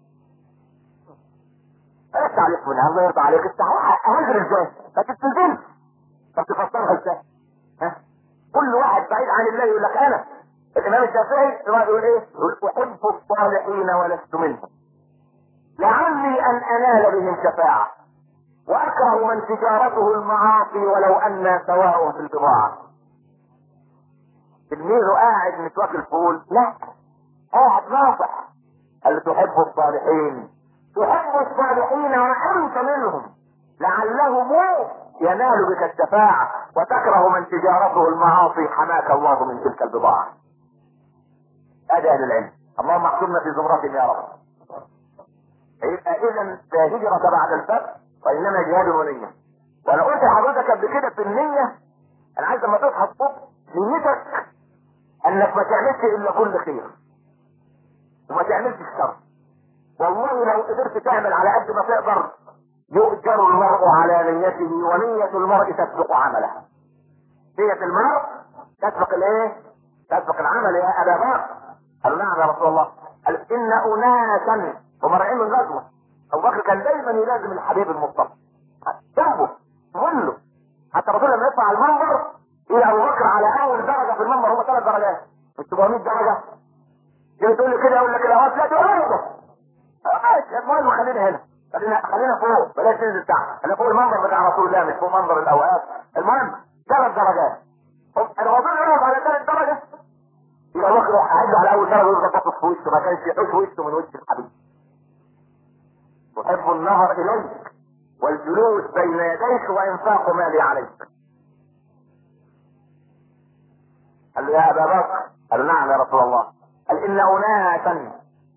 ايه التعليق منها الله يرضى عليك التعليق اهجر ازاي ما تستلزمش طب تفسرها ازاي ها كل واحد بعيد عن الله يقول لك انا الامام الشافعي يقول ايه يقول احب الصالحين ولست منهم لعلي ان انال بهم شفاعه واكره من تجارته المعاصي ولو ان سواء في البضاعه تلميذه قاعد مش واكل فول لا قاعد ناصح قال تحب الصالحين تحب الصالحين وانت منهم لعلهم ينال بك الشفاعة وتكره من تجارته المعاصي حماك الله من تلك البضاعة هذا اهل العلم اللهم احكمنا في زمرتهم يا رب يبقى اذا لا هجرة بعد الفتح وانما جهاد ونية وانا قلت لحضرتك قبل كده في النية انا عايز لما تصحى الصبح نيتك انك ما تعملش الا كل خير وما تعملش الشر والله لو قدرت تعمل على قد ما تقدر يؤجر المرء على نيته ونية المرء تسبق عمله نية المرء تسبق الايه تسبق العمل يا ابا بكر قالوا نعم يا رسول الله قال ان اناسا هم رايحين من غزوه ابو بكر كان دايما يلازم الحبيب المصطفى جنبه ظله حتى الرسول لما يطلع على المنبر الى ابو بكر على اول درجه في المنبر هم ثلاث درجات مش 700 درجه تيجي تقول لي كده اقول لك الاوقات لا تقول ماشي المهم خلينا هنا خلينا خلينا فوق بلاش ننزل تحت انا فوق المنبر بتاع رسول الله مش فوق منبر الاوقات المهم ثلاث درجات انا وصلت يقعد على ثلاث درجه يبقى بكر يروح قاعد على اول درجه ويفضل باصص في وشه ما كانش يحوش وشه من وش الحبيب تحب النهر اليك والجلوس بين يديك وانفاق مالي عليك قال له يا ابا بكر قال نعم يا رسول الله قال ان اناسا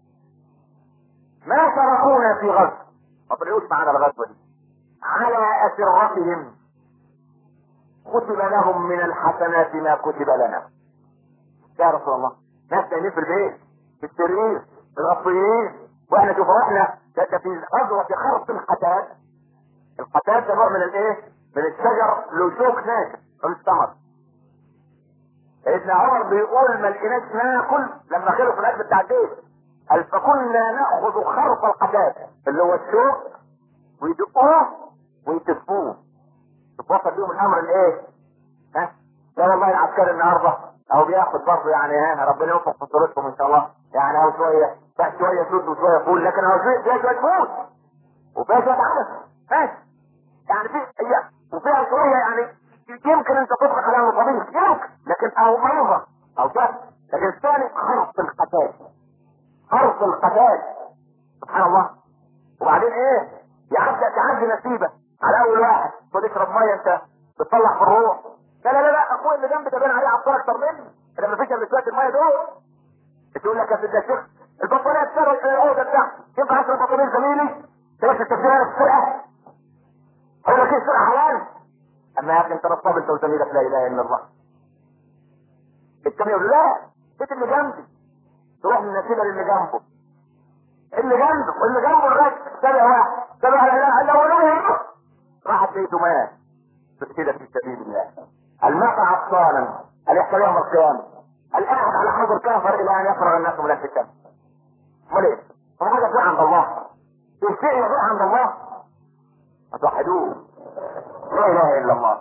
ما شاركونا في غزو ما طلعوش معانا الغزوه دي على اسرتهم كتب لهم من الحسنات ما كتب لنا يا رسول الله ناس نايمين في البيت في السرير في الغطيين واحنا شوف احنا ده في غزوه خرق القتال القتال ده نوع من الايه؟ من الشجر له شوك ناشف من الثمر سيدنا عمر بيقول ما لقيناش ناكل لما خلص الاكل بتاع الجيش قال فكنا ناخذ خرق القتال اللي هو الشوك ويدقوه ويتفوه وصل بيهم الامر الايه؟ ها؟ لا والله العسكري النهارده اهو بياخد برضه يعني ها ربنا يوفق في صورتكم ان شاء الله يعني اهو شويه بقى شويه فلوس وشويه فول لكن اهو شويه فيها شويه فول وفيها شويه عدس ماشي يعني في هي وفيها شويه يعني يمكن انت تطبخ على طبيخ يمكن لكن اهو مرضى او ده لكن الثاني خرق القتال خرق القتال سبحان الله وبعدين ايه يعدي تعدي نسيبه على اول واحد خد اشرب ميه انت بتطلع في الروح لا لا لا لا اخويا اللي جنبي ده باين عليه عطار اكتر مني لما فيش الا شويه الميه دول تقول لك يا سيدنا الشيخ البطاريه بتاعت الاوضه بتاعتي ينفع اشرب بطاريه زميلي تلاقي التفسير السرقه اقول لك ايه السرقه حلال اما يا اخي انت نصاب انت وزميلك لا اله الا الله الثاني يقول لا بيت اللي جنبي تروح من النسيبه للي جنبه اللي جنبه واللي جنبه الراجل سابع واحد سابع لا اله الا الله راحت بيته مات كده في سبيل الله الماء عطشانا اليحصل يوم القيامه القاعد على حوض كافر الى ان يفرغ الناس من الفتن امال ايه؟ هو حاجه تروح عند الله الشيء يروح عند الله ما توحدوه لا اله الا الله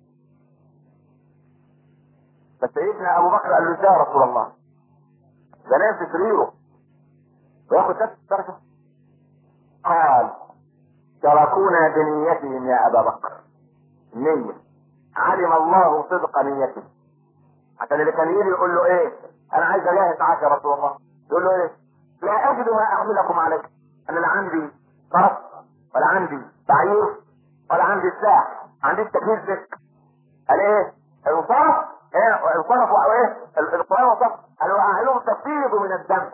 فسيدنا ابو بكر قال له يا رسول الله ده نايم في سريره وياخد ثلاث درجه قال تركونا بنيتهم يا ابا بكر نية علم الله صدق نيته عشان اللي كان يجي يقول له ايه انا عايز اجاهد معاك يا رسول الله يقول له ايه لا اجد ما احملكم عليه انا لا عندي فرس ولا عندي بعير ولا عندي سلاح عندي تجهيز لك قال ايه الوصاف ايه الوصاف وايه القران وصف قالوا اهلهم تفيض من الدم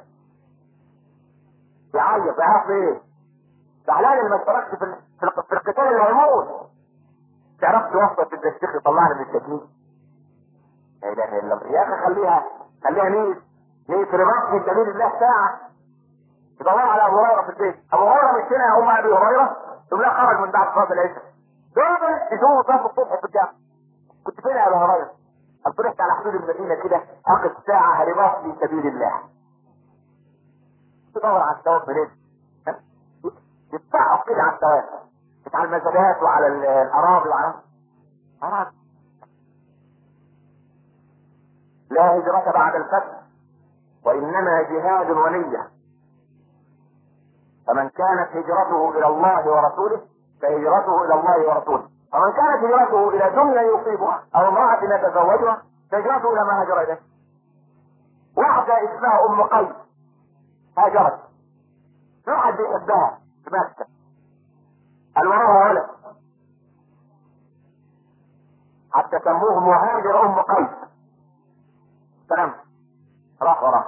يعيط يعرف ايه زعلان اللي ما اشتركش في في في القتال اللي هيموت تعرف توصل في الشيخ يطلعني من التكليف لا اله الا الله يا اخي خليها خليها نيت نيت رباط في سبيل الله ساعه يدور على ابو هريره في البيت ابو هريره مش هنا يا ام ابي هريره ثم لا خرج من بعد صلاه العشاء دايما يشوفوا صف الصبح في الجامع كنت فين يا ابو هريره؟ قلت رحت على حدود المدينه كده اقف ساعه رباط في سبيل الله تدور على الثواب منين؟ يتصعب كده على الثواب مش على المزادات وعلى الاراضي وعلى اراضي لا هجرة بعد الفتح وإنما جهاد ونية فمن كانت هجرته إلى الله ورسوله فهجرته إلى الله ورسوله ومن كانت هجرته إلى دنيا يصيبها أو امرأة يتزوجها فهجرته إلى ما هاجر إليه واحدة اسمها أم قيس هاجرت في واحد بيحبها في مكة قال وراها ولد حتى سموه مهاجر ام قيس سلام راح وراه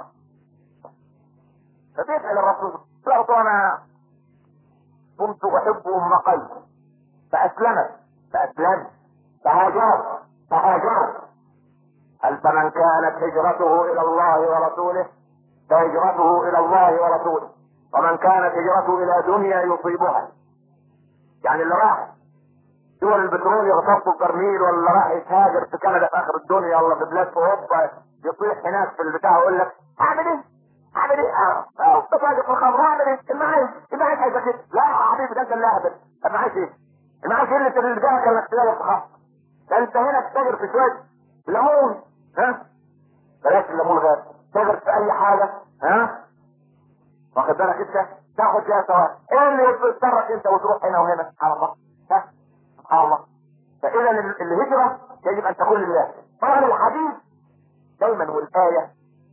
فبيسأل الرسول قلت انا كنت احب ام قيس فاسلمت فاسلمت فهاجرت فهاجرت قال فمن كانت هجرته الى الله ورسوله فهجرته الى الله ورسوله ومن كانت هجرته الى دنيا يصيبها يعني اللي راح دول البترول يغتصبوا البرميل ولا راح يتهاجر في كندا في اخر الدنيا ولا في بلاد في اوروبا يطيح هناك في البتاع ويقول لك اعمل ايه؟ اعمل ايه؟ اه تتاجر في الخمر اعمل ايه؟ المعايش المعايش عايزه كده لا يا حبيبي ده انت اللي اهبل المعايش ايه؟ المعايش ايه اللي اللي جاك انك تتاجر في خمر؟ ده انت هنا تتاجر في شويه ليمون ها؟ بلاش الليمون غير تتاجر في اي حاجه ها؟ واخد بالك انت تاخد فيها سواء ايه اللي يضطرك انت وتروح هنا وهنا سبحان الله ها سبحان الله فاذا الهجره يجب ان تكون لله طبعا الحديث دايما والايه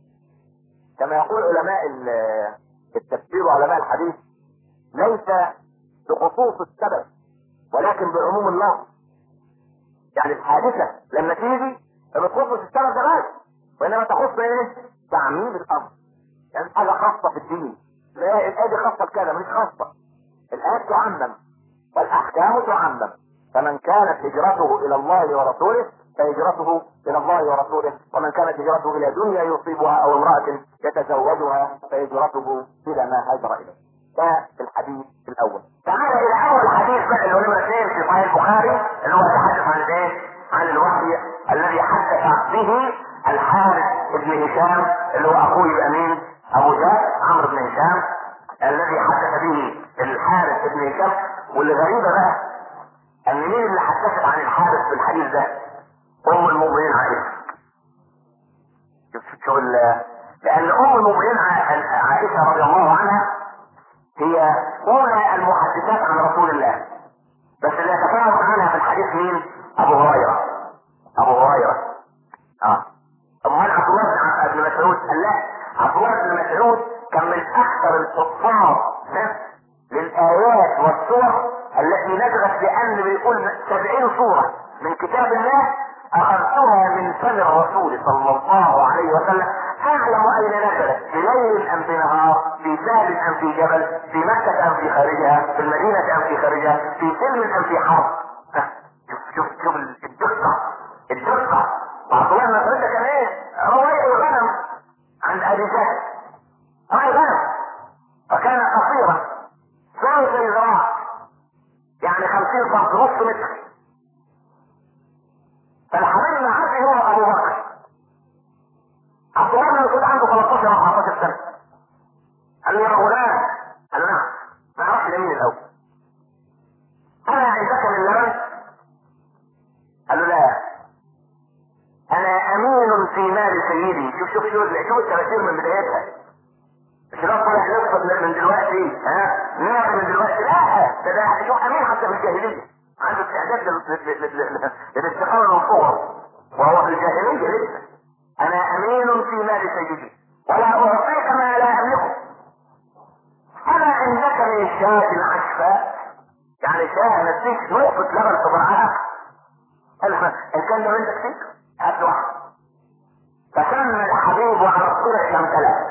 كما يقول علماء التفسير وعلماء الحديث ليس بخصوص السبب ولكن بعموم اللفظ يعني الحادثه لما تيجي ما تخصش السبب ده بس وانما تخص ايه؟ تعميم الامر يعني حاجه خاصه في الدين لا الآية دي خاصة بكذا مش خاصة الآيات تعمم والأحكام تعمم فمن كانت هجرته إلى الله ورسوله فهجرته إلى الله ورسوله ومن كانت هجرته إلى دنيا يصيبها أو امرأة يتزوجها فهجرته إلى ما هاجر إليه ده الحديث الأول تعال إلى أول حديث بقى اللي هو نمرة اثنين في صحيح البخاري اللي هو يتحدث عن الايه؟ عن الوحي الذي حدث به الحارث بن هشام اللي هو أخوه الأمين ابو جهل عمرو بن هشام الذي حدث به الحارث بن هشام واللي غريبه بقى ان مين اللي حدثت عن الحارث في الحديث ده؟ ام المؤمنين عائشه. شوف شوف لان ام المؤمنين عائشه رضي الله عنها هي اولى المحدثات عن رسول الله بس اللي يتفاوت عنها في الحديث مين؟ ابو هريره ابو هريره اه امال عبد الله بن مسعود قال لا عبد الله بن مسعود كان من اكثر الحفاظ للايات والسور التي نزلت بان بيقول سبعين سوره من كتاب الله اخذتها من فم الرسول صلى الله عليه وسلم اعلم اين نزلت بليل ام بنهار في سهل ام في جبل في مكه ام في خارجها في المدينه ام في خارجها في سلم ام في حرب شوف شوف شوف الدقه الدقه وعبد الله بن مسعود كان ايه؟ روايه الغنم عند ابي جهل راعي غنم وكان قصيرا ثلث ذراع يعني خمسين سم نص متر فالحبيب اللي عارف هو ابو بكر عبد الله بن مسعود عنده 13 او 14 سنه قال له يا غلام قال له نعم ما اعرفش ده مين الاول انا عندك من لبن قال له لا انا امين في مال سيدي شوف شوف شوف شوف التفاسير من بدايتها مش ده طالع يقصد من دلوقتي ها نعم من دلوقتي لا ده ده شوف امين حتى في الجاهليه عنده استعداد للاستقامه والقوه وهو في الجاهليه لسه انا امين في مال سيدي ولا اعطيك ما لا املكه انا عندك من شاة عشفاء يعني شاة نديك نقطة لبن في ضرعها ان كان ده عندك فيك هات واحد فسمى الحبيب على الصورة الامثلة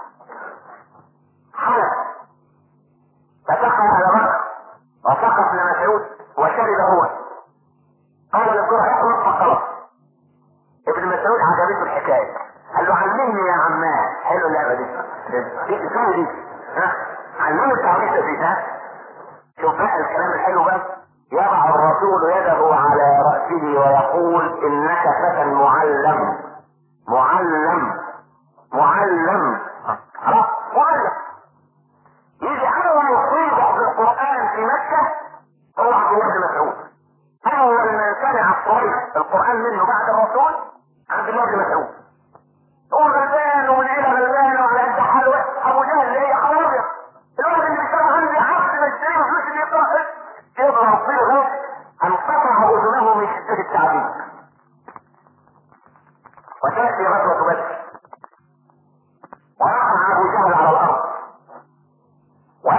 حلف فسقى على بكر وسقى ابن مسعود وشرب هو قال للصورة اخلص فخلص ابن مسعود عجبته الحكاية قال له علمني يا عماه حلو اللعبة دي دي اسمها دي ها علمني التعريفة دي ها شوف بقى الكلام الحلو بقى يضع الرسول يده على رأسه ويقول انك فتى معلم معلم معلم خلاص معلم يجي اول يصيبه بالقرآن في مكة هو عبد الله بن مسعود اول من سمع الصريح القرآن منه بعد الرسول عبد الله بن مسعود هو غلبان ومن عيلة غلبان وعلى قد حاله ابو جهل اللي هي خبر ابيض الواحد اللي بيشتغل عندي عبد مشتري وفلوس اللي يقرا يضرب فيه انقطع اذنه من شدة التعذيب وتأتي غزوة بدر ويقع ابو جهل على الارض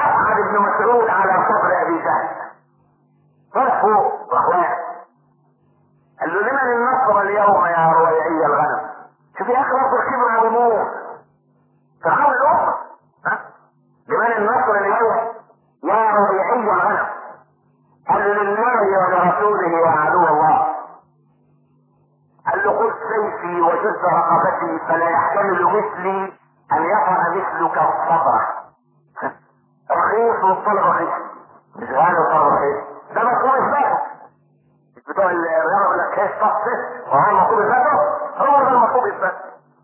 مسعود على صدر ابي جهل طلع فوق واخوان قال له لمن النصر اليوم يا رويعي الغنم شوف يا اخي نصر كبر ويموت فرعون الامه ها لمن النصر اليوم يا رويعي الغنم قال لله ولرسوله يا عدو الله قال له خذ سيفي وجز رقبتي فلا يحتمل مثلي ان يفعل مثلك الصبر رخيص والطلب رخيص مش غالي والطلب رخيص ده مطلوب بقى مش بتوع الرياضه يقول لك ايه صف وهو المطلوب يثبته هو ده المطلوب يثبت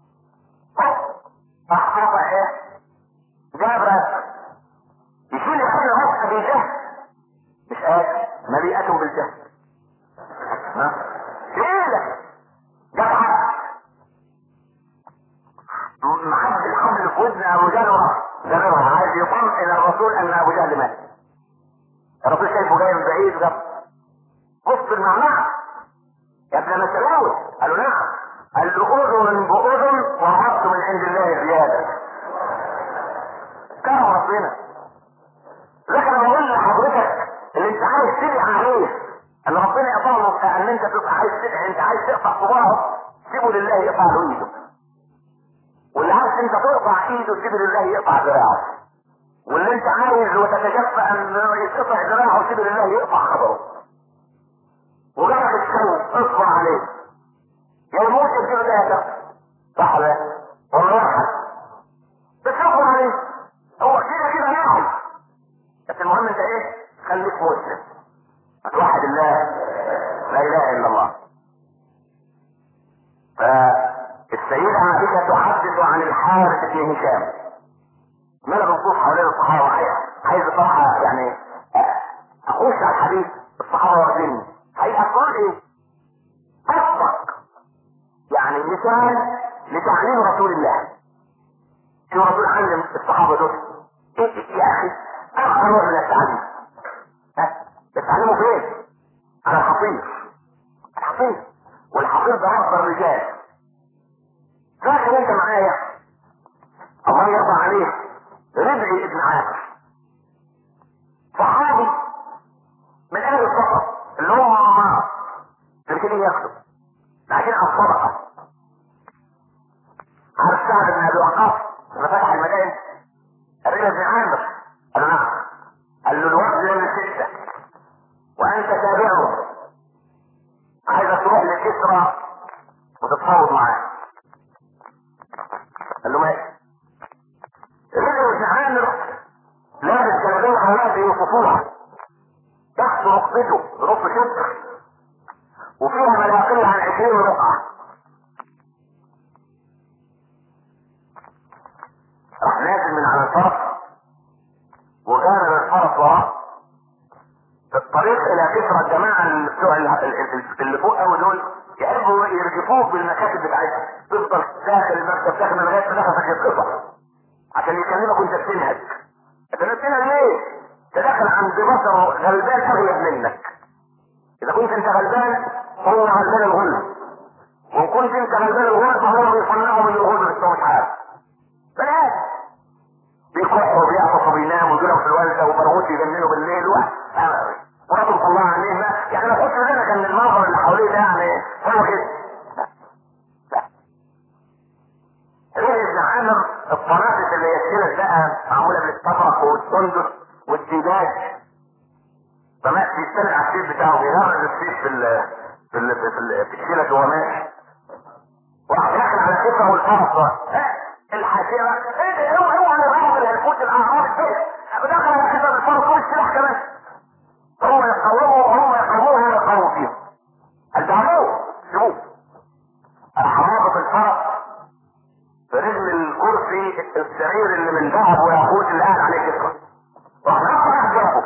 احقق ايه جاب راسك يشيل يخلي راسك بالجهل مش قادر مليئة بالجهل ها شيلك جاب حد محد الحبل في ودن ابو جهل وراح جابه عايز يطمئن الرسول ان ابو جهل مات الرسول شايفه جاي من بعيد وجاب بص المعنى يا ابن مسعود قالوا نعم قال له اذن باذن وعرضت من عند الله زياده كرم ربنا لكن انا بقول لحضرتك اللي انت عايز تدعي عليه ان ربنا يطلب ان انت تبقى عايز تدعي انت عايز تقطع صباعه سيبه لله يقطع له ايده واللي عايز انت تقطع ايده سيبه لله يقطع ذراعه واللي انت عايز وتتجفى ان يتقطع ذراعه سيبه لله يقطع خبره وجرب الشوق اصبر عليه يا يموت يصير ده صح ولا والله واحد بس اصبر عليه هو كده كده يعمل بس المهم انت ايه خليك مسلم توحد الله لا اله الا الله فالسيدة عائشة تحدث عن الحارث بن هشام ما انا بنصوص حوالين الصحابة عايز عايز بصراحة يعني اخش على الحديث الصحابة واخديني عايز اقول ايه اصدق يعني مثال لتعليم رسول الله شو رسول علم الصحابة دول ايه يا اخي اكثر نوع من التعليم بتعلمه فين؟ على الحصير الحصير والحصير ده اكبر رجال فاكر انت معايا الله يرضى عليه ربعي ابن عامر صحابي من اهل الصفا اللي هم معاه لكن ياخدوا لكن على الصدقه عارف سعد بن ابي وقاص لما فتح المدائن الرجل ابن عامر قال له نعم قال له الوفد من سته وانت تابعه عايز تروح لكسرى وتتفاوض معاه قال له ماشي الرجل ابن عامر لابس جلابيه حوالي يوصفوها تحت ركبته ركب شبر وفيها ما لا يقل عن 20 رقعه راح نازل من على الفرس وكان الفرس وراه في الطريق الى كسرى الجماعه اللي بتوع اللي فوق قوي دول يحبوا يرجفوك بالمكاتب بتاعتهم تفضل داخل المكتب داخل لغايه ما نفسك يتقطع عشان يكلمك وانت بتنهج انت بتنهج ليه؟ انت داخل عند بشر غلبان اغلب منك اذا كنت انت غلبان هو غلبان الغلب وان كنت انت غلبان الغلب فهو بيصنعه من الغلب بس هو مش عارف بلاش بيكحوا وبيعطسوا وبيناموا ويجوا في الوالده وبرغوث يجننوا بالليل وربنا مطلع عليه ما يعني ما تحطش بالك ان المنظر اللي حواليه ده يعني هو كده لا ريح ابن عامر الطنافس اللي هي السلس بقى معموله بالطبق والسندس والدجاج فما بيستلق على السيف بتاعه بيغرز السيف في ال في ال في, ال في الشيله جوه ماشي وراح داخل على الكفه والفرس الحاسره ايه هو هو انا بعض الهلفوت الاعراب كده دخل على الكفه بالفرس والسلاح كمان هو يقوموا وهم يقوموه وهو يقوموا فيهم الدعموه سيبوه رابط الفرس في رجل الكرسي السرير اللي من ذهب وياقوت اللي قاعد عليه كسرى راح رفع جنبه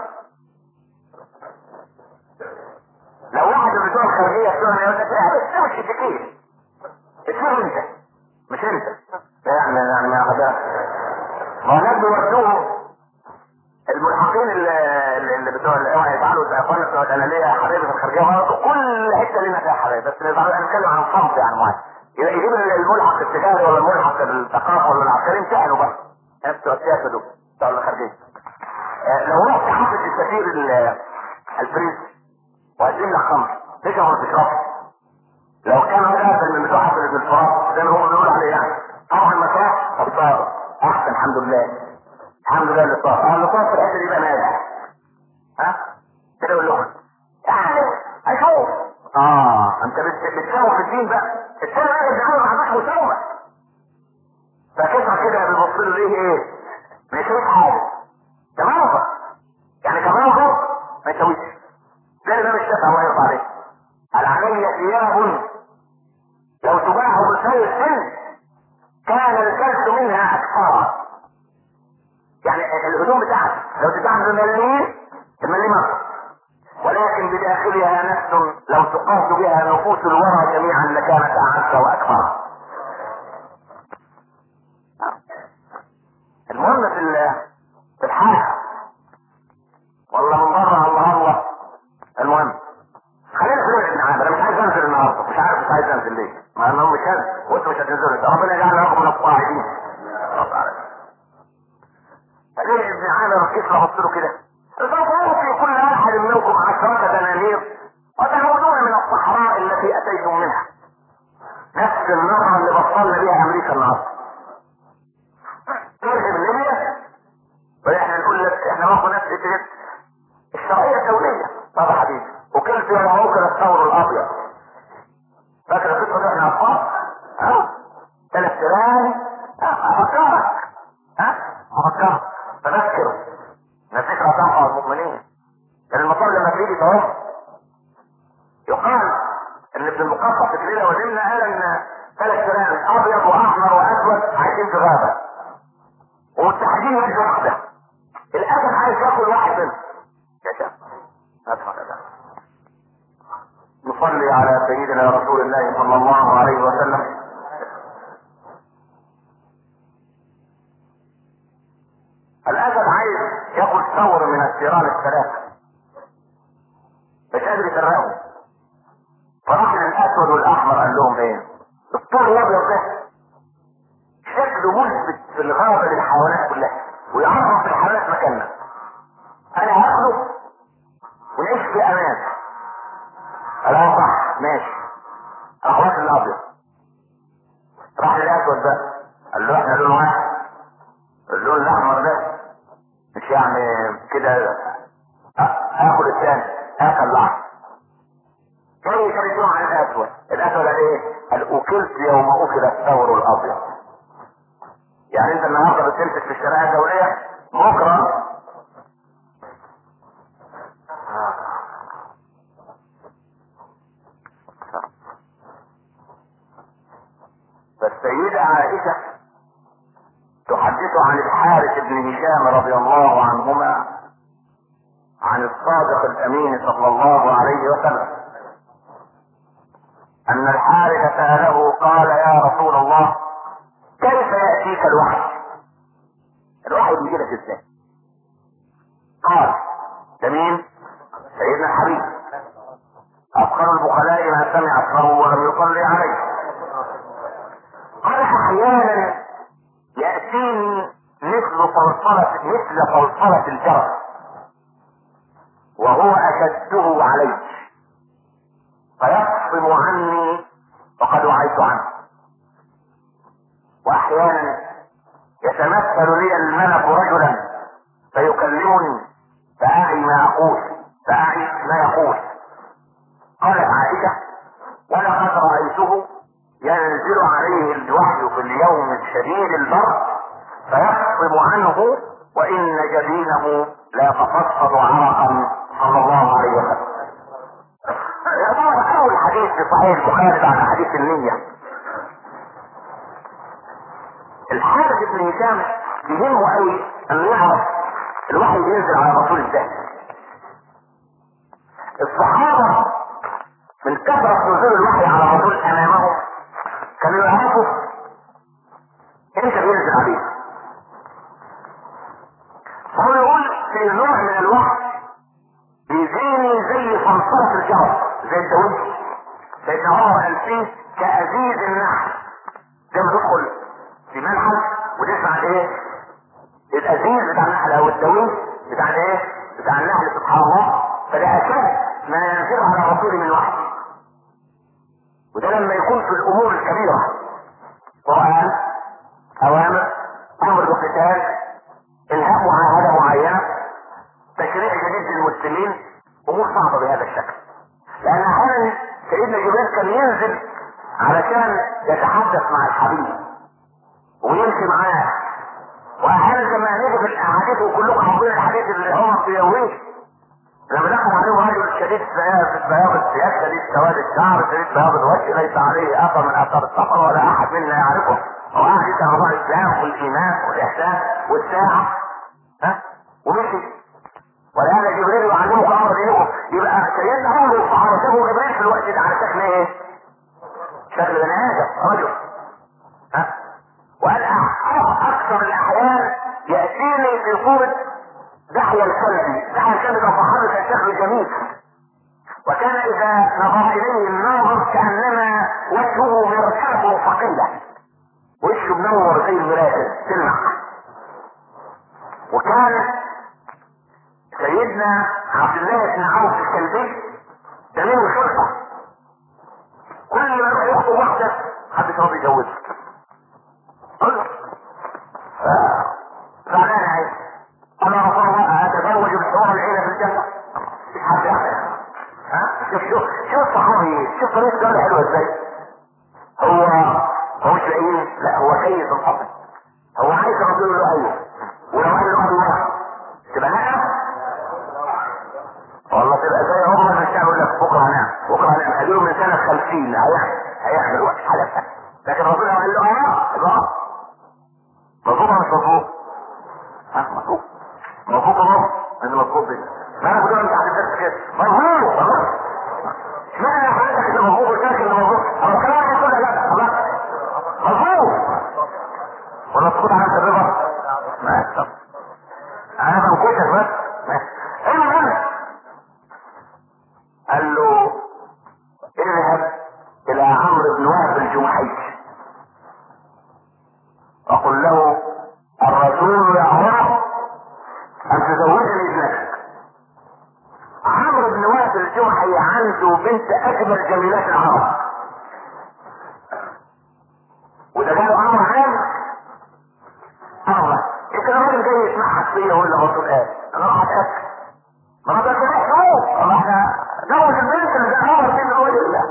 لو واحد من بتوع الخارجيه بتوع يقول لك لا بس ده مش اتيكيت اسمه انت مش انت لا يعني يعني ما هذا ما الناس بيودوه الملحقين اللي, اللي بتوع اوعى يفعلوا زي اخواننا بتوع الانانيه يا حبايبي في الخارجيه كل حته لنا فيها حبايبي بس انا بتكلم عن صمت يعني معين يجيب الملحق التجاري ولا الملحق الثقافه ولا العسكري امتحنوا بقى ناس بتوع السياسه دول بتوع الخارجيه آه، لو رحت حافظ السفير ال- الفريز وقدم لك خمر تشرب ولا تشربش لو كان غافل من بتوع حفلة الفراغ زي ما هم بيقولوا عليه يعني طبعا ما صار طب صار احسن الحمد لله الحمد لله اللي صار اه اللي صار في الاخر يبقى ناجح ها كده يقول لهم يعني اشوف اه انت بت- بتساوي في الدين بقى الثاني بقى بيتعامل مع ناس مساومه فكسر كده بيبص له ليه ايه؟ ما يسويش حاجه تمام يعني كمان ما يسويش زي الامام الشافعي الله يرضى عليه قال علي ثياب لو تباع بخير السن كان الكلب منها اكثر يعني الهدوم بتاعتي لو تباع بمليين المليين أكثر. ولكن بداخلها نفس لو تقاس بها نفوس الورى جميعا لكانت اعز واكثر المهم في ال- في الحاجة والله من بره الله الله المهم خلينا في ليله ابن عامر انا مش عايز انزل النهارده مش عارف مش عايز انزل ليه مع انه مش هنزل وانتوا مش هتنزلوا ربنا يجعلنا لكم من الصاعدين رب العالمين فليه ابن عامر كيف بص له كده فسوف في كل احد منكم عشرة دنانير وتعودون من الصحراء التي اتيتم منها نفس النظرة اللي بطلنا بيها امريكا النهارده ترهب ليبيا واحنا نقول لك احنا ناخد نفس الاتجاه الشرعية الدولية طب يا حبيبي وكلت يا موكل الثور الابيض فاكر القصة دي احنا اطفال ها ثلاث تيران افكرك ها افكرك تذكر ان الذكرى تنفع المؤمنين لان المطار لما بيجي توفى يقال ان ابن المقفى في الليله ودمنا قال ان ثلاث تيران ابيض واحمر واسود عايشين في غابه ومتحدين يد واحده الاسد عايز ياكل واحد منهم يا شيخ ادفع كذا نصلي على سيدنا رسول الله صلى الله عليه وسلم الاسد عايز ياكل ثور من الثيران الثلاثه مش قادر يفرقهم فراح للاسود والاحمر قال لهم ايه الطور الابيض ده شكله ملفت في الغابه للحيوانات كلها ويعرف الحيوانات مكاننا انا هاخده ونعيش في امان قال اه صح ماشي راح واخد الابيض راح للاسود بقى قال له احنا لون واحد اللون الاحمر ده مش يعني كده آ- اخد الثاني اكل الاحمر جاي يكلموا عن الاسود الاسود قال ايه؟ قال اكلت يوم اكل الثور الابيض يعني انت النهارده بتمسك في الشريعه الدوليه بكره فالسيدة عائشة تحدث عن الحارث بن هشام رضي الله عنهما عن الصادق الامين صلى الله عليه وسلم ان الحارث سأله قال يا رسول الله كيف يأتيك الوحي الوحي بيجي لك ازاي قال ده مين سيدنا الحبيب افخر البخلاء ما سمع اكثره ولم يصلي عليه قال احيانا ياتيني مثل صلصلة مثل صلصلة الجرس وهو اشده علي فيفصل عني وقد وعيت عنه واحيانا يتمثل لي الملك رجلا فيكلمني فاعي ما اقول فاعي ما يقول قالت عائشة ولقد رأيته ينزل عليه الوحي في اليوم الشديد البرد فيخصم عنه وإن جبينه لا يتفصد عرقا صلى الله عليه وسلم. يعتبر أول حديث في صحيح البخاري بعد حديث النية. الحارث بن هشام يهمه قوي انه يعرف الوحي بينزل على الرسول ازاي. الصحابة من كثرة نزول الوحي على الرسول امامهم كانوا يعرفوا امتى بينزل عليه فهو يقول في نوع من الوحي بيجيني زي صلصلة الجرس زي الدويش سيدنا عمر قال فيه كأزيز النحل زي ما تدخل في ملحق وتسمع ايه الأزيز بتاع النحل او الدويش بتاع الايه؟ بتاع النحل سبحان الله فده اشد ما ينزل على الرسول من وحي وده لما يكون في الامور الكبيره قران اوامر امر بقتال انهاء معاهده معينه تشريع جديد للمسلمين امور صعبه بهذا الشكل لان احيانا سيدنا جبريل كان ينزل علشان يتحدث مع الحبيب ويمشي معاه واحيانا لما نيجي في الاحاديث وكلكم حافظين الحديث اللي هو في يومين لما دخل عليهم رجل شديد بياض بياض الثياب شديد سواد الشعر شديد بياض الوجه ليس عليه اثر من اثار السفر ولا احد منا يعرفه هو قاعد يسال موضوع الاسلام والايمان والاحسان والساعه ها ومشي ولهذا جبريل يعلمك امر دينكم يبقى سيدنا عمر والصحابه شافوا جبريل في الوقت ده على شكل ايه؟ شكل بني ادم رجل ها وقال اكثر الاحيان ياتيني في صوره دحية الكلبي دحية الكلبي كان صحابي كان شكله جميل وكان اذا نظر اليه الناظر كانما وجهه مركبه ثقيله وشه منور زي المرايه تلمع وكان سيدنا عبد الله بن عوف الكلبي ده منه شرطه كل ما يروح يخطب واحده حد راضي يجوزها زعلان عايز انا رسول الله اتزوج بحور العيله في الجنه مش حد يعرف ها شوف شوف شوف الصحابي شوف طريقه كلامه حلوه ازاي هو هو مش لاقيه لا هو سيد الفضل هو عايز الرسول يقول له ايوه ولو قال له الله تبقى لا والله تبقى زي عمر ما يقول لك بكره هنعمل بكره هنعمل اديله من سنه 50 هيعمل هيعمل وقت حدث لكن الرسول قال له اه الله مظبوط ولا مش مظبوط؟ ها مظبوط مظبوط اهو انت مظبوط دي ما انا بقول انت هتدرس كده مظبوط خلاص اشمعنى يا حضرتك اللي مظبوط وشايف اللي مظبوط هو الكلام ده كله لا خلاص مظبوط ولا تقول على الرضا ما طب انا بنكشف بس المهم قال له اذهب الى عمرو بن وهب الجمحي وقل له الرسول يأمرك أن تزوجني ابنتك عمرو بن وهب الجمحي عنده بنت أجمل جميلات العرب وده جاله أمر عام الله يمكن الراجل جاي يسمعها فيا ولا الرسول قال أنا راح أتأكد ما هو ده كده حقوق الله احنا جوز البنت اللي ده أمر فيه من وجه الله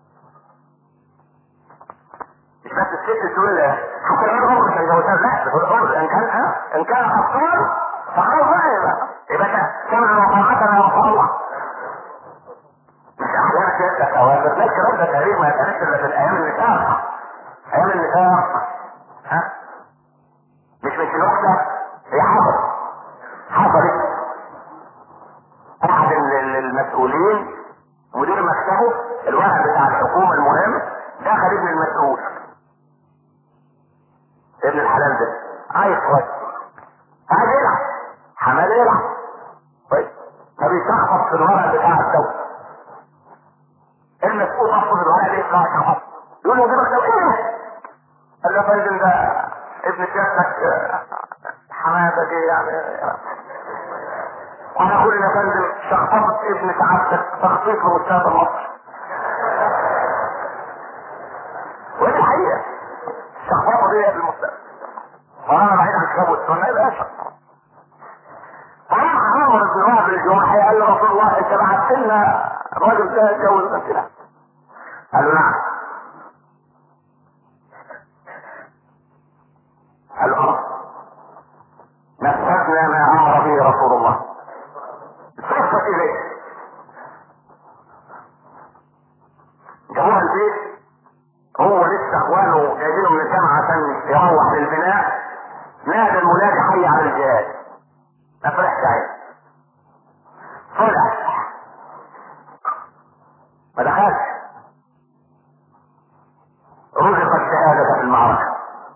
مش بس الست تقول حتى لو الامر مش هيجوزها لا ده هو الامر ان كان ها ان كان اطفال فخلاص بقى يبقى يبقى سمع وطاعتنا وطاعة مش احيانا سيادتك اوامر لا الكلام ده تقريبا ما يتقالش الا في الايام النفاق ايام النفاق ها مش مش الوحدة هي حصلت حصلت احد المسؤولين مدير مكتبه الواحد بتاع الحكومة المهم دخل ابن المسؤول ابن الحلال ده عايز كويس عايز يلعب حمال يلعب كويس فبيشخص في الورق بتاع الدولة المسؤول اصلا الورق ده يطلع شخص يقول له جيبك لو ايه قال له يا فندم ده ابن سيادتك حماده دي يعني وانا اقول يا فندم شخصت ابن سعادتك تخطيط لمستقبل مصر ودي الحقيقه الشخصات دي بالمستقبل وانا بعيد عن الكتاب والسنه يبقى اشهر فراح عمر بن وهب الجمحي قال له رسول الله انت بعت لنا الراجل ده يتجوز بنتنا قال له نعم قال له اه نفذنا ما امر به رسول الله صفت اليه جابوها البيت هو لسه اخوانه جايبينه من الجامعه عشان يروح للبناء نادى المنادي حي على الجهاد ما فرحش عين طلع ما دخلش رزق الشهادة في المعركة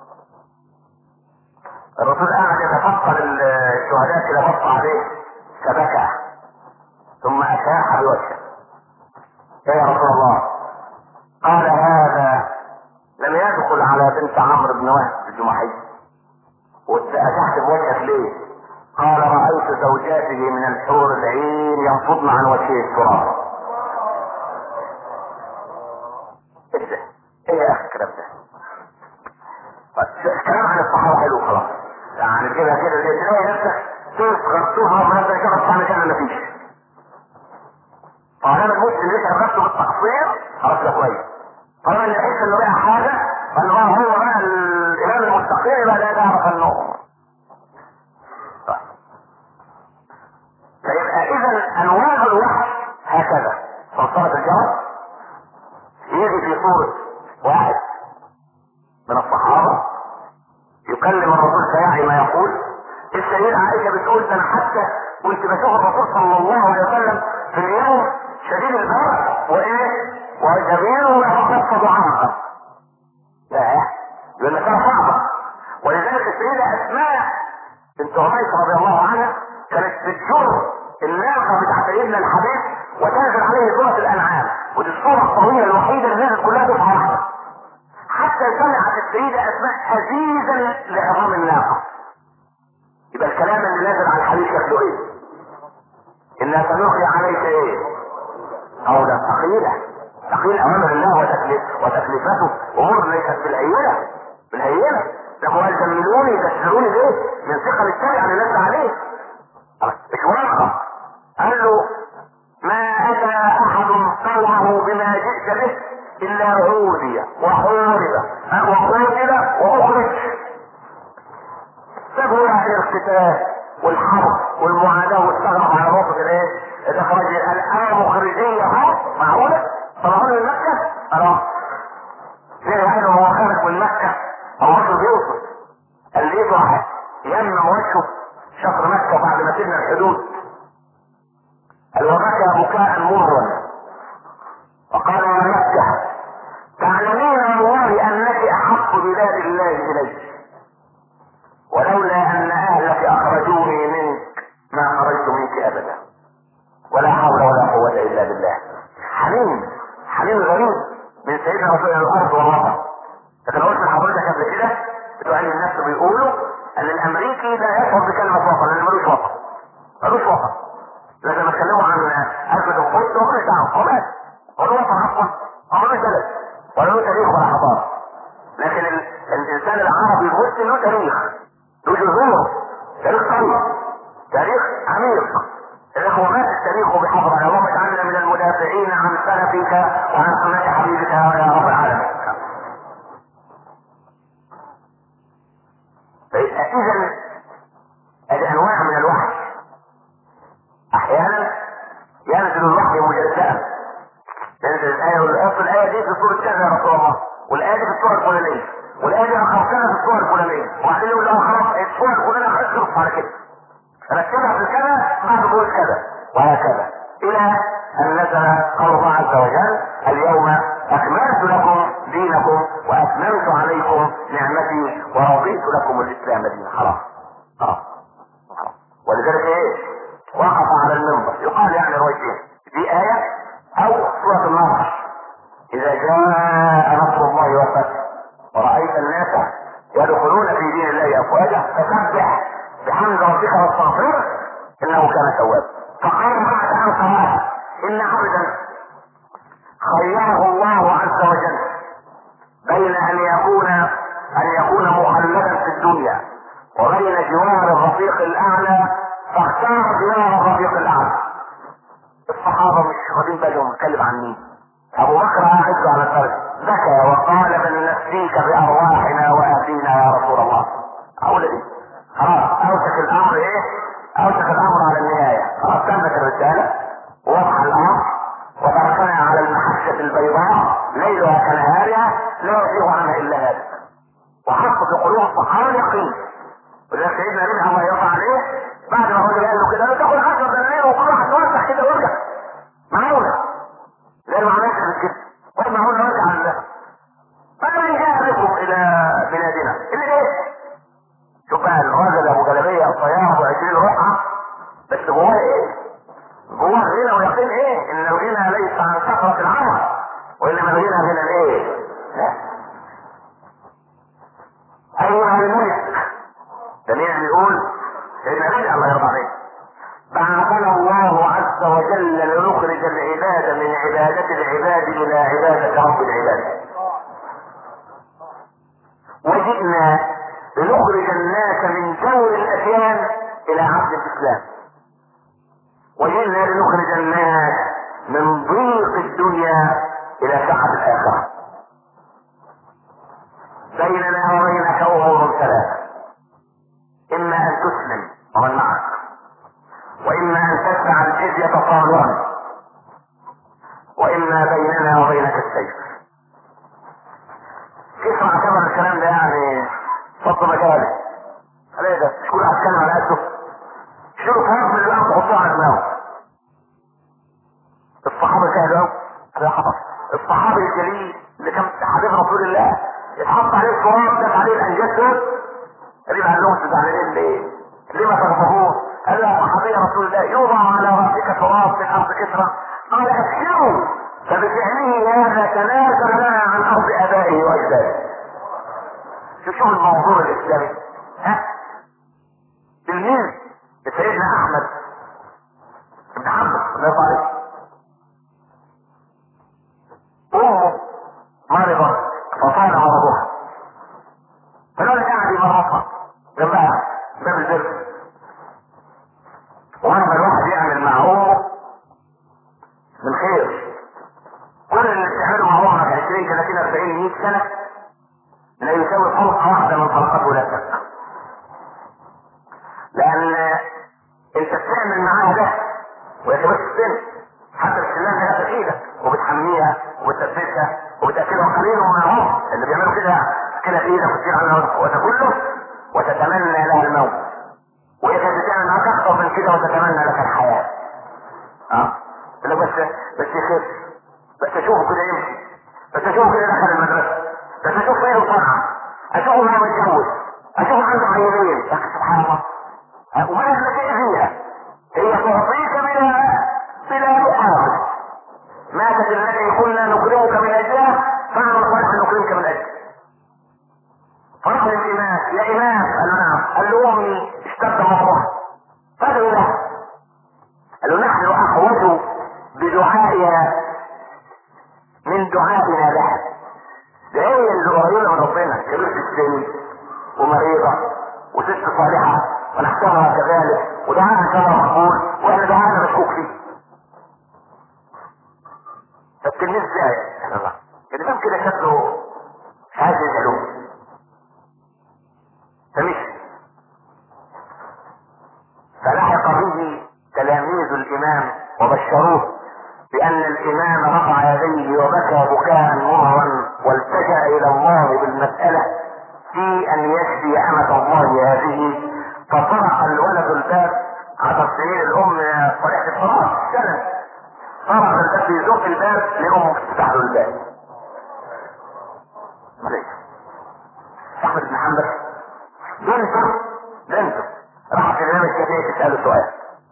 الرسول قاعد يتفقد الشهداء كده بص عليه فبكى ثم اشاح بوجهه يا رسول الله قال هذا لم يدخل على بنت عمرو بن وهب الجمحي واشاحت بوجهك ليه؟ قال رأيت زوجاته من الحور العين ينفضن عن وجهه التراب ايه ده؟ ايه يا اخي الكلام ده؟ الكلام عن الصحابة حلو خلاص يعني كده كده تلاقي نفسك تسخر تهرب من هذا الشخص عن كان مفيش طالما المسلم يشعر نفسه بالتقصير خلاص ده كويس طالما اللي يحس انه بقى حاجه فانه بقى هو بقى الامام المستقيم يبقى ده يعرف انه فيبقى اذا انواع الوحي هكذا صلصلة الجرس يجي في صورة واحد من الصحابة يكلم الرسول فيعي ما يقول السيدة عائشة بتقول ده انا حتى كنت بشوف الرسول صلى الله عليه وسلم في اليوم شديد البرد وايه وجميل ويتخفض عنقه لا لان كان صعبة ولذلك السيدة اسماء بنت عميس رضي الله عنها كانت بتجر الناقة بتاعت سيدنا الحبيب وتنزل عليه سورة الانعام ودي الصورة الطويلة الوحيدة اللي نزلت كلها دفعة واحدة حتى سمعت السيدة اسماء عزيزا لعظام الناقة يبقى الكلام اللي نازل على الحديث شكله ايه؟ إنا سنلقي عليك ايه؟ قولا ثقيلة ثقيل أوامر الله وتكليف وتكليفاته أمور ليست بالهينة بالهينة ده هو يكملوني يكسروني ليه؟ من ثقل الشرع اللي نزل عليه مش واقع قال له ما أتى أحد طوعه بما جئت به إلا عودي وحورب وقتل وأخرج سبوا يعني القتال والحرب والمعاداة والثغرة على نقطة الايه؟ الإخراج الآن مخرجية حرب معقولة؟ طلعوا من مكة؟ خلاص زي يعني هو خارج من مكة أو وجهه بيوصل قال ليه واحد يمم وجهه شطر مكة بعد ما سيبنا الحدود قال وبكى بكاء مرا وقال يا مكة تعلمين والله أنك أحق بلاد الله إليك ولولا ان اهلك اخرجوني منك ما خرجت منك ابدا ولا حول ولا قوة الا بالله حنين حنين غريب من سيدنا رسول الارض والوطن لكن قلت لحضرتك قبل كده بتوع علم النفس بيقولوا ان الامريكي لا يشعر بكلمة وطن لان ملوش وطن ملوش وطن لازم اتكلموا عن ازمة القدس وماليش دعوة هو مات هو له وطن اصلا هو ملوش بلد ولا له تاريخ ولا حضارة لكن ال... الانسان العربي المسلم له تاريخ له جذور تاريخ قوي تاريخ عميق الاخوة مات التاريخ بحفظه اللهم اجعلنا من المدافعين عن سلفك وعن سنة حبيبك يا رب العالمين اذا هذه انواع من الوحي احيانا ينزل الوحي مجزأ تنزل الايه والاصل الايه دي في سوره كذا يا رسول الله والايه دي في السوره الفلانيه والايه دي اخرتها في السوره الفلانيه وبعدين يقول له خلاص السوره الفلانيه خلصت على كده ركبها في كذا بعد قول كذا وهكذا الى ان نزل قول الله عز وجل اليوم اكملت لكم دينكم واتممت عليكم نعمتي ورضيت لكم الاسلام دينا خلاص خلاص خلاص ولذلك ايه وقف على المنبر يقال يعني روايتين دي ايه او سوره النصر اذا جاء نصر الله والفتح ورأيت الناس يدخلون في دين الله أفواجا فسبح بحمد ربك واستغفره إنه كان توابا فقال بعد أن قال إن عبدا خيره الله عز وجل بين أن يكون أن يكون مخلدا في الدنيا وبين جوار الرفيق الأعلى فاختار جوار الرفيق الأعلى الصحابة مش واخدين بالهم بيتكلم عن مين أبو بكر قاعد على الفرد بكى وقال بل نفديك بارواحنا واهلينا يا رسول الله اقول دي خلاص اوشك الامر ايه اوشك الامر على النهاية خلاص تمت الرسالة ووضح الامر وتركنا على المحجة البيضاء ليلها كنهارها لا يزيغ عنها الا هذا وحط في قلوب الصحابة اليقين وده سيدنا ربح الله يرضى عليه بعد ما الراجل قال له كده لا تاخد 10 دنانير وكل واحد توسع كده وارجع معقولة لانه ما عملش كده واحنا قلنا نرجع لله فمن جاء بكم الى بلادنا اللي ايه شوف بقى الراجل ابو جلبيه الطيار ابو 20 رقعه بس جواه ايه جواه غنى ويقين ايه ان الغنى ليس عن كثره العمل وانما الغنى من الايه لا ايها الملك ده مين بيقول سيدنا علي الله عز وجل لنخرج العباد من عبادة العباد إلى عبادة رب العباد وجئنا لنخرج الناس من جور الأديان إلى عبد الإسلام وجئنا لنخرج الناس من ضيق الدنيا إلى سعة الآخرة بيننا وبينك أمور ثلاثة إما أن تسلم ومن معك وإما أن تدفع الجزية صابرا وإما بيننا وبينك السيف كيف اعتبر الكلام ده يعني فضل مجالي ليه ده مش كل واحد كلام على قده شوف هم اللي بقى تحطوه على دماغه الصحابة سهلوا قوي الصحابي الجليل اللي كان حبيب رسول الله يتحط عليه التراب دف عليه الانجاز دول اللي قال لهم تزعلانين ليه؟ ليه ما تغضبوه؟ قال له صحابي رسول الله يوضع على راسك تراب من ارض كسرى قال ابشروا فبفعله هذا تنازل لنا عن ارض ابائه واجداده شوف شوف الموضوع الاسلامي ها تلميذ لسيدنا احمد بن حنبل الله يرضى عليه امه مرضت فطال مرضها فلولا قاعد يمرضها جنبها باب الزرق ولما الواحد يعمل مع امه من خير كل اللي بتعمله مع امك 20 30 40 100 سنه لا يساوي خلقه واحده من خلقات ولادك لان انت بتعمل معاها ده وهي كبرت السن حتى السلام هي في ايدك وبتحميها وبتثبتها وبتاكلها قليل وما هم اللي بيعملوا كده كده في ايدك وتطير عنها وتاكله وتتمنى لها الموت وهي كانت بتعمل معاك اكثر من كده وتتمنى لك الحياه اه لا بس بس يخف بس اشوفه كده يمشي بس اشوفه كده دخل المدرسه بس اشوف ايه طالعه اشوفه وهو متجوز اشوفه عنده عيالين يا اخي سبحان الله ها، وما احنا فيها هي تعطيك بلا بلا مقابل ماتت التي كنا نكرمك من اجلها فاعمل صالحا نكرمك من اجله فرح الامام يا امام قال له نعم قال له امي اشتد مرضها فادعوا له قال له نحن احوج بدعائها من دعائنا لها ده هي اللي قريبه من ربنا كبيرة السن ومريضه وست صالحه ونحسبها كذلك ودعانا كما مقبول واحنا دعانا مشكوك فيه فالتلميذ ازاي سبحان الله الامام كده شكله مش عايز يسالوه فمشي فلحق به تلاميذ الامام وبشروه بان الامام رفع يديه وبكى بكاء مرا والتجا الى الله بالمساله في ان يشفي امه الله هذه فطرق الولد الباب عشر سنين الام طلعت الفراش سنه طرق الباب يزق الباب لامه تفتح له الباب مليك احمد بن حنبل بنته بنته راحت الامام الشافعي تساله سؤال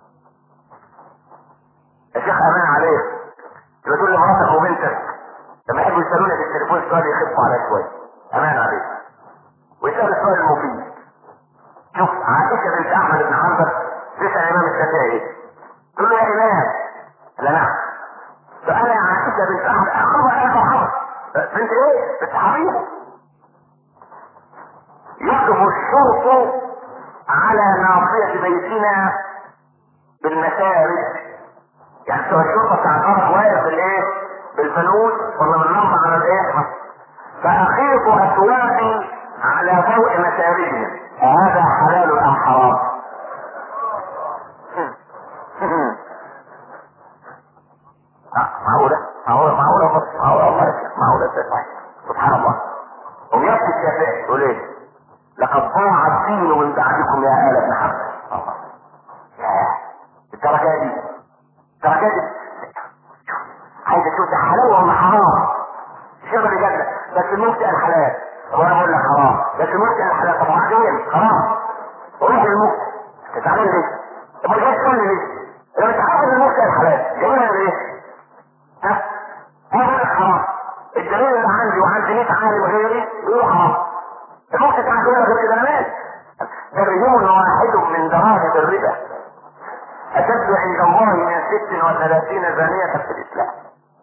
يا شيخ امان عليك تبقى تقول لمراتك وبنتك لما يحبوا يسالوني في التليفون السؤال يخفوا عليا شويه امان عليك ويسال السؤال المفيد شوف عائشه بنت احمد بن حنبل تسال الامام الشافعي تقول له يا امام لا نعم سؤال يا عائشه بنت احمد اخبر انا محمد بنت ايه؟ بنت حبيبه يقف الشرط على ناصية بيتنا بالمسارج يعني سواء الشرطة بتاع الغرب واقف بالايه؟ بالفانوس ولا بالنمط على الايه؟ فأخيط أسواقي على ضوء مسارجنا هذا حلال أم حرام؟ آه، معقولة معقولة معقولة بس معقولة الله معقولة تسمع سبحان الله ويبكي الشافعي يقول ايه؟ لقد ضاع الدين من بعدكم يا آل ابن حنبل ياه الدرجة دي الدرجة دي عايز تشوف ده حلال ولا حرام شغل جنة بس المفتي قال حلال طب انا بقول لك حرام بس المفتي قال حلال طب وبعدين حرام روح للمفتي تتعامل ليه؟ طب ما جايش تقول لي ليه؟ لما تعرف ان المفتي قال حلال جميل ليه؟ ها؟ انا بقول لك حرام الدليل اللي عندي وعند 100 عالم غيري بيقولوا حرام المفتي تعالى يقول لك كده مال ده بيهم واحد من ضرائب الربا اشد عند الله من ست وثلاثين زانية في الاسلام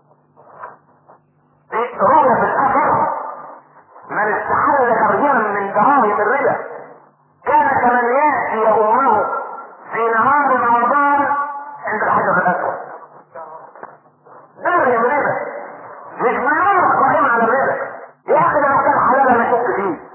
رؤية في الاثر من استحل ترجما من دراهم الربا كان كمن ياتي امه في نهار رمضان عند الحجر الاسود درهم ربا مش بيقول قائم على الربا يا اخي لو كان حلال انا شك فيه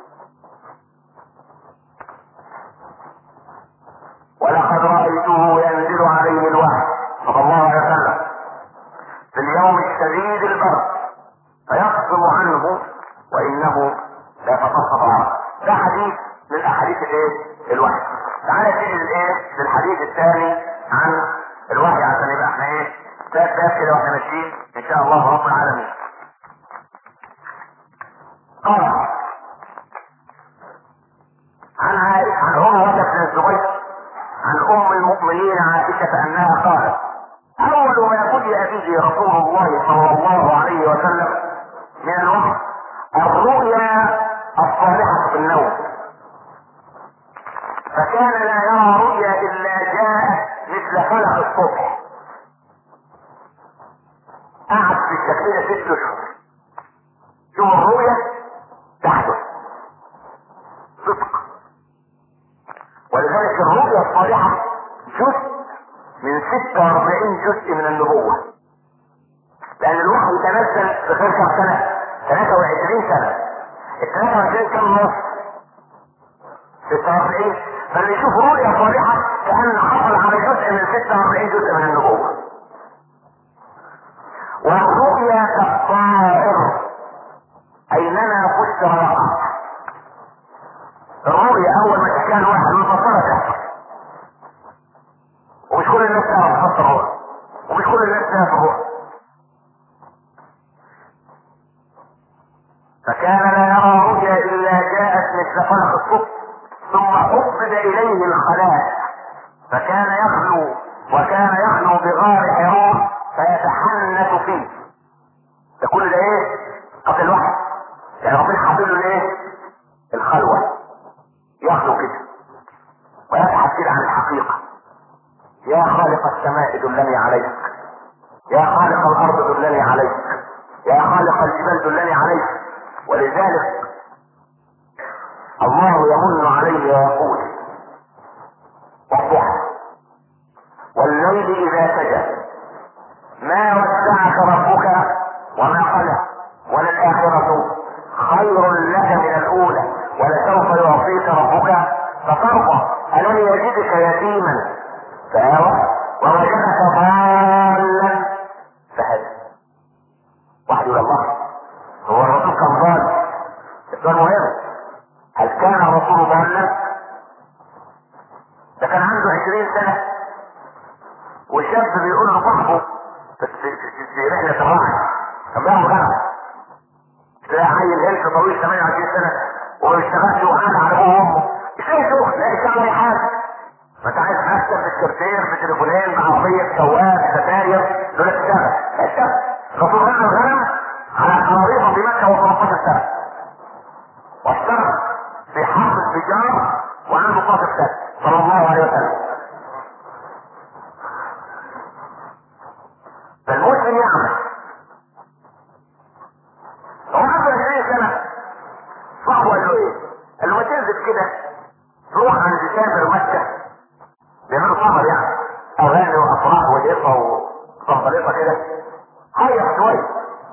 ولقد رأيته ينزل عليه الوحي صلى الله عليه وسلم في اليوم الشديد البرد فيقصم عنه وانه لا يتصف عنه ده حديث من احاديث الايه الوحي تعالى تيجي للايه للحديث الثاني عن الوحي عشان يبقى احنا ايه ثلاث ثلاث كده واحنا ماشيين ان شاء الله رب العالمين قال عن عائشة عن عروة بن الزبير عن ام المؤمنين عائشة انها قالت اول ما بدأ به رسول الله صلى الله عليه وسلم من الوحي الرؤيا الصالحة في النوم فكان لا يرى رؤيا الا جاءت مثل فلق الصبح قعد في الشكل ده ست اشهر شوف الرؤيا تحدث صدق ولذلك الرؤيا الصالحة جزء من 46 جزء من النبوة لأن الوحي تنزل في خلال كم سنة؟ 23 سنة ال 23 كم نص؟ 46 فاللي يشوف رؤيا صالحة كأن حصل على جزء من 46 جزء من النبوة والرؤيا كالطائر أينما بشر وقع الرؤيا أول ما كان واحد مفصلة تحصل ومش كل الناس تعرف تفسر الرؤيا ومش كل الناس تعرف الرؤيا فكان لا يرى رؤيا الا جاءت مثل فلق الصبح ثم حبب اليه الخلاء فكان يخلو وكان يخلو بغار حراء فيتحنث فيه ده كل ده ايه قبل الوحي يعني ربنا حاطط له الايه الخلوه يخلو كده ويبحث كده عن الحقيقه يا خالق السماء دلني عليك يا خالق الارض دلني عليك يا خالق الجبال دلني عليك ولذلك الله يمن عليه ويقول والضحى والليل اذا سجى ما ودعك ربك وما قلى وللآخرة خير لك من الأولى ولسوف يعطيك ربك فترضى ألم يجدك يتيما فآوى ووجدك ضالا فهدى واحد يقول الله هو الرسول كان ضال السؤال مهم هل كان الرسول ضالا؟ ده كان عنده عشرين سنة وشاب بيقول له صاحبه في, في, في, في رحلة الراعي كان بيعمل غنم تلاقي عيل هلك طويل 28 سنة وما بيشتغلش وقاعد على ابوه وامه مش لاقي شغل لا يشتغل اي حاجة ما انت عايز مكتب في السكرتير في تليفونين بعربية سواق ستاير دول تشتغل لا اشتغل الرسول رمى الغنم على قراريطه في مكة و13 سنة واشتغل في حرب التجار وعنده 12 سنة صلى الله عليه وسلم فالمسلم يعمل هو عنده 20 سنة صاحبه قال له ايه؟ قال له ما تنزل كده تروح عند سامر مكة بيعملوا سهر يعني اغاني وافراح وهيصة وصهبليطة كده هيص شوية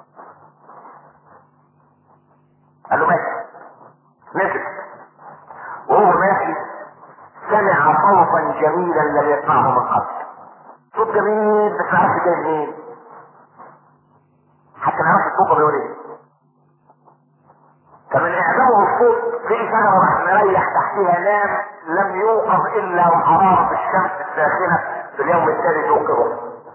قال له ماشي نزل وهو ماشي سمع صوتا جميلا لم يسمعه من قبل صوت جميل بس ما عرفش جاي منين حتى ما يعرفش الصوت بيقول ايه فمن اعجابه الصوت في شجره راح مريح تحتها نام لم يوقظ الا وحراره الشمس الساخنه في اليوم التالي توقظه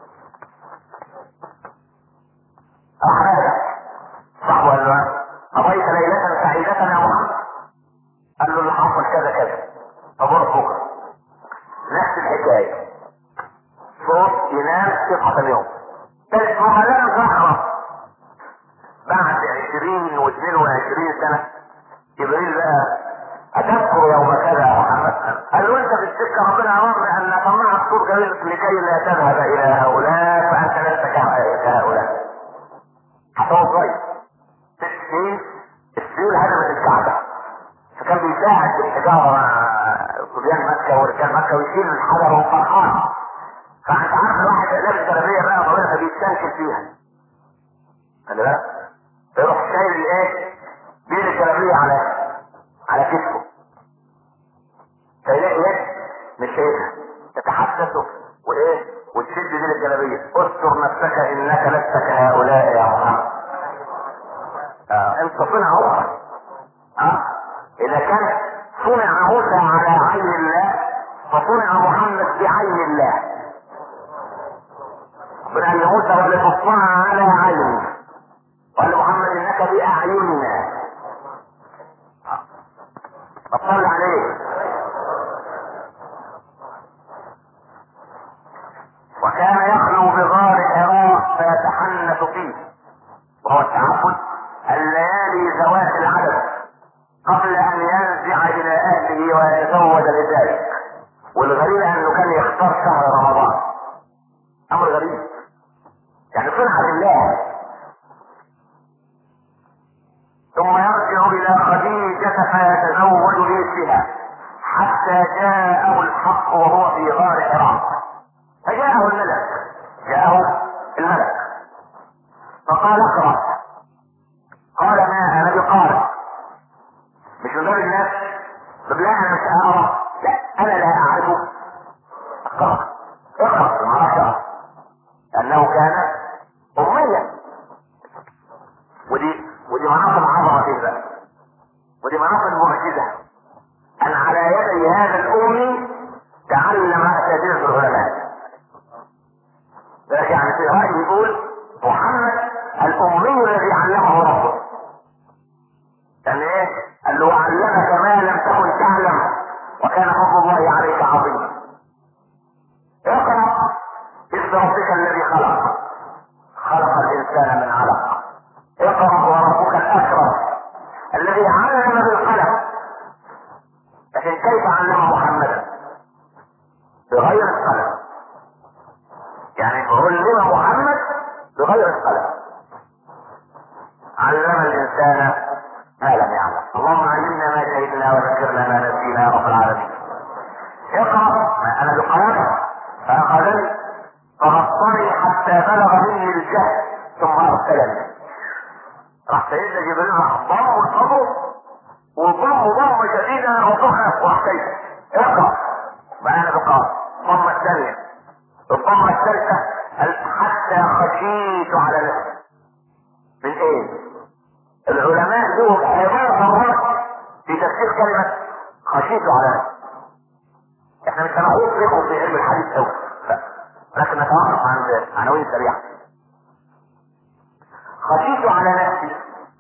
راح راجع صاحبه قال له قضيت ليله سعيده يا محمد قال له اللي حصل كذا كذا طب بكره نفس الحكايه صوت ينام تصحى اليوم ثالث مرة صحرا بعد عشرين واثنين وعشرين سنة جبريل بقى أتذكر يوم كذا يا محمد قال له أنت في السكة ربنا أمرنا أن نطمعك صوت جميل لكي لا تذهب إلى هؤلاء فأنت لست كهؤلاء حصل كويس ست سنين السيول هدمت الكعبة فكان بيساعد بالحجارة مع صبيان مكة ورجال مكة ويشيل الحجر وهو فرحان فأنت عارف الواحد لابس جلابية بقى طويلة فبيستنشل فيها خلي بالك فيروح شايل الايه؟ بين الجلابية على على كتفه فيلاقي يد مش شايفها تتحسس وايه وتشد دي الجلابية استر نفسك انك لست كهؤلاء يا محمد آه. انت صنع اخرى آه. اذا كان صنع موسى على عين الله فصنع محمد بعين الله ربنا قال لموسى ولتصنع على عيني قال لمحمد انك باعيننا اطلع عليه وكان يخلو بغار حراء فيتحنث فيه وهو التعبد الليالي ذوات العدد قبل ان ينزع الى اهله ويتزوج لذلك والغريب انه كان يختار شهر رمضان امر غريب يعني صنعة لله ثم يرجع الى خديجة فيتزوج بمثلها حتى جاءه الحق وهو في غار حراء فجاءه الملك جاءه الملك فقال اقرأ قال ما انا بقارئ مش من باب الناس طب لا انا مش اقرا لا انا لا اعرف اقرا اقرا ما اعرفش لانه كان اميا ودي ودي مناصب عظمه فيه بقى ودي مناصب معجزه ان على يدي هذا الامي تعلم اساتذه العلماء ذلك يعني في رايه يقول محمد الامي الذي علمه ربه يعني ايه قال له علمك ما لم تكن تعلم وكان فضل الله عليك عظيما اقرا باسم ربك الذي خلق خلق الانسان من علق اقرا وربك الاكرم الذي علم بالقلم لكن كيف علم محمدا بغير القلم يعني علم محمد بغير القلم علم الانسان ما لم يعلم اللهم علمنا ما شهدنا وذكرنا ما نسينا يا رب العالمين اقرا ما انا بقرأ فاخذني فغطني حتى بلغ مني الجهل ثم ارسلني راح سيدنا جبريل راح ضم الصدر وضم ضم شديدا وضخم واحتيت اقرا ما انا بقرأ الضمه الثانيه الضمه الثالثه حتى خشيت على نفسي من ايه؟ العلماء لهم عبارة مرات في تفسير كلمة خشيت على نفسي احنا مش هنعوض لكم في علم الحديث قوي لكن نتوقف عن عناوين سريعة خشيت على نفسي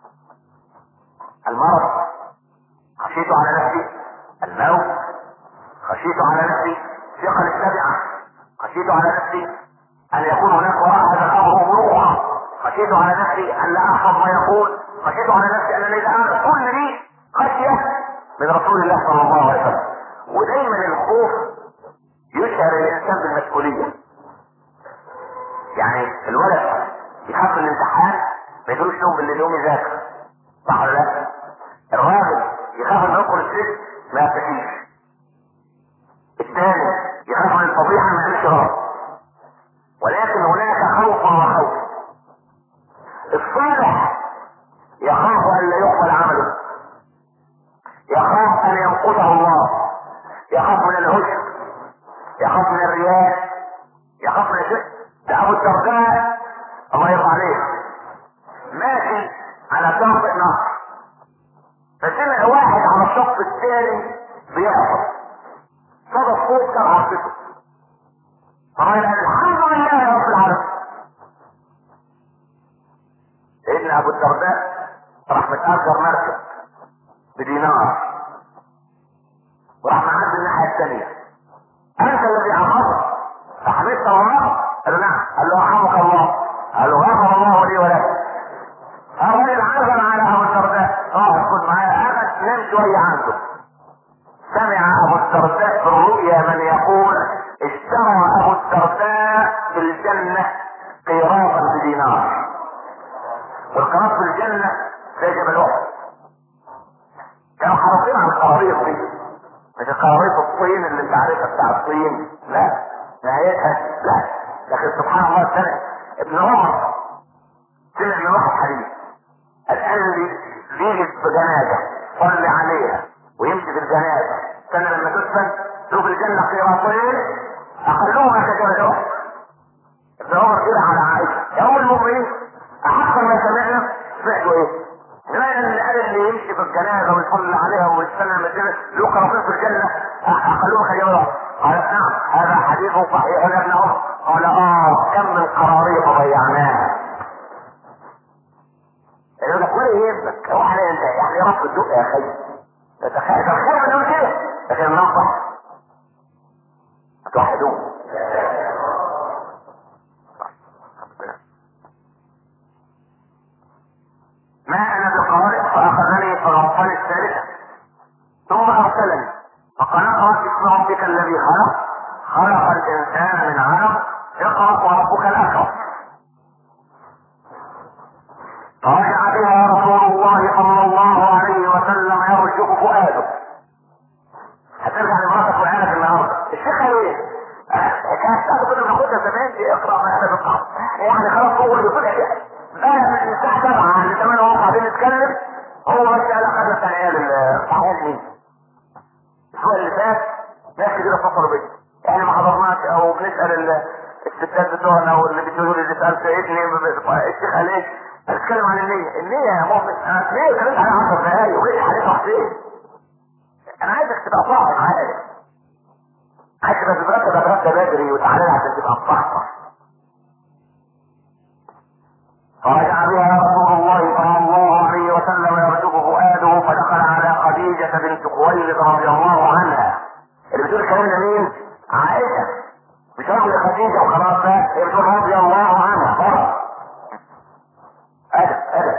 المرض خشيت على نفسي الموت خشيت على نفسي ثقل السبعة خشيت على نفسي ان يكون هناك وراء هذا الامر مروحة خشيت على نفسي ان لا احفظ ما يقول خشيت على نفسي ان اذا انا كل دي خشيه من رسول الله صلى الله عليه وسلم ودايما الخوف يشعر الانسان بالمسؤوليه يعني الولد يخاف من الامتحان ما يجروش نوم بالليل يوم يذاكر صح ولا لا؟ الراجل يخاف انه يدخل السجن ما يفتشيش الثاني يخاف من الفضيحه ما يعملش غلط ولكن هناك خوف وخوف الصالح يخاف ان لا يقبل عمله يخاف ان ينقصه الله يخاف من العشب يخاف من الرياء يخاف من الشرك ده ابو الدرداء الله يرضى عليه ماشي على شاطئ نهر فسمع واحد على الشط الثاني بيحفظ صدى الصوت كان عاصفه فقال الحمد لله يا رب العالمين سيدنا ابو الدرداء راح متأجر مركب بدينار وراح معدي الناحية الثانية أنت الذي عرفت فحمدت الله قال له نعم قال له رحمك الله قال له غفر الله لي ولك الراجل عزم على ابو الدرداء اه خد معايا انا نام شوية عنده الجنة قيراطا بدينار والقراط في الجنة زي جبل احد كانوا حريصين على القراريط دي مش القراريط الطين اللي انت عارفها بتاع الطين لا نهايتها لا لكن سبحان الله سنة ابن عمر سمع من واحد حديث الان اللي يجي بجنازة صلي عليها ويمشي في الجنازة سنة لما تدفن شوف الجنة قيراطين اقلوها كجبل احد ابن عمر كده على عائشة يا ام المؤمنين احق ما سمعنا سمعتوا ايه؟ لا اللي قال اللي يمشي في الجنازه ويصلي عليها ويستنى المسجد له قرابين في الجنه اخلوه خيرا قال نعم هذا حديث صحيح يا ابن عمر قال اه كم من قراريط ضيعناها يقول لك ولا يهمك هو احنا انت يعني رب الدق يا اخي تتخيل تتخيل من كده لكن النصح توحدون ما انا بقارئ فاخذني فغطاني الثالثة ثم ارسلني فقال اقرا اسم ربك الذي خلق خلق الانسان من علق اقرا وربك الاكرم فرجع بها رسول الله صلى الله عليه وسلم يرجف فؤاده هترجع لمراتك وعيالك النهارده الشيخ قال ايه؟ كانت ساعة كنا بناخدها زمان دي اقرا ما انا بقرا يعني خلاص هو اللي طلع بقى من الساعة 7 ل 8 ونص قاعدين نتكلم هو بس قال خد بتاع عيال عيال مين؟ الاسبوع اللي فات ناس كتير اتصلوا بيا احنا ما حضرناش او بنسال الستات بتوعنا واللي بتقولوا لي اللي سالت ابني الشيخ قال ايه؟ هنتكلم عن النية، النية يا مؤمن انا ليه اتكلمت عليها 10 دقايق وليه حديث فين؟ انا عايزك تبقى صاحب معايا عايز تبقى تترتب اترتب بدري وتعالى عشان تبقى مصحصح فرجع بها رسول الله صلى الله عليه وسلم يرجف فؤاده فدخل على خديجة بنت خويلد رضي الله عنها اللي بتقول الكلام ده مين؟ عائشة مش راح لخديجة وخلاص بقى هي بتقول رضي الله عنها فرق أدب أدب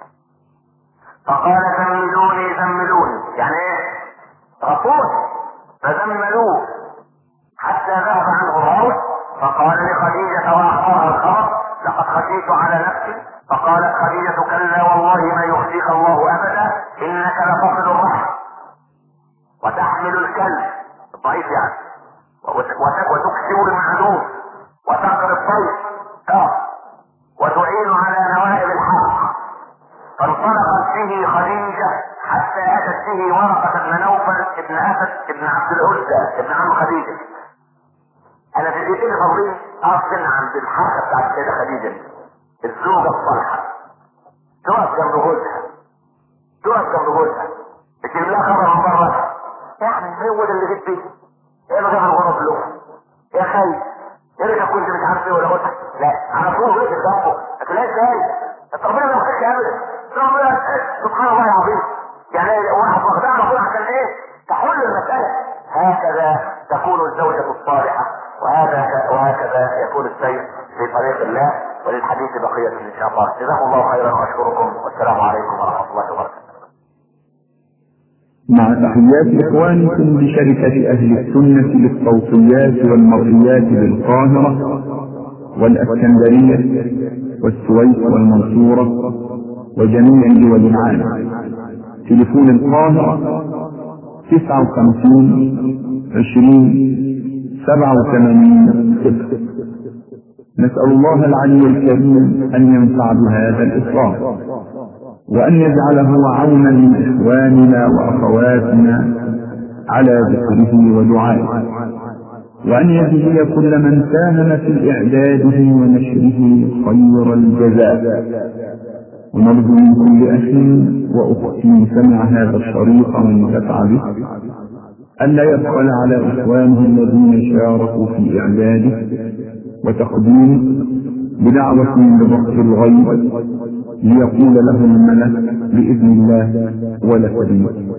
فقال زملوني زملوني يعني ايه؟ رسول فزملوه حتى ذهب عنه الروح فقال لخديجة وأخبرها الخبر لقد خشيت على نفسي فقالت خديجة كلا والله ما يخزيك الله أبدا إنك لتصل الرحم وتحمل الكلب الضعيف يعني وتكسب المعدوم وتقر الضيف وتعين على نوائب الحق فانطلقت به خديجة حتى أتت به ورقة بن نوفل ابن أسد ابن عبد العزى ابن عم خديجة انا في الايدين فاضلين اصلا عند الحركه بتاعت السيده خديجه الزوجه الصالحه تقف جنب جوزها تقف جنب جوزها تجيب لها خبر من بره يعني هو ده اللي جيت بيه ايه ما جاب الغرض له يا خي يا ريت كنت مش عارف ايه ولا قلت لا على طول وقف جنبه لكن لا ازاي ربنا ما يخش ابدا ربنا سبحان الله العظيم يعني واحد واخدها على طول عشان ايه تحل المساله هكذا تكون الزوجه الصالحه وهذا وهكذا يكون السير في طريق الله وللحديث بقية ان شاء الله جزاكم الله خيرا واشكركم والسلام عليكم ورحمة الله وبركاته مع تحيات إخوانكم بشركة أهل السنة للصوتيات والمرئيات بالقاهرة والأسكندرية والسويس والمنصورة وجميع دول العالم تليفون القاهرة تسعة وخمسين عشرين سبعة وثمانين صفر نسأل الله العلي الكريم أن ينفع بهذا الإصرار وأن يجعله عونا لإخواننا وأخواتنا على ذكره ودعائه وأن يجزي كل من ساهم في إعداده ونشره خير الجزاء ونرجو من كل أخ وأخت سمع هذا الشريط وانتفع به ألا يبخل على إخوانه الذين شاركوا في إعداده وتقديمه بدعوة لرفع الغيب ليقول لهم الملك بإذن الله ولك به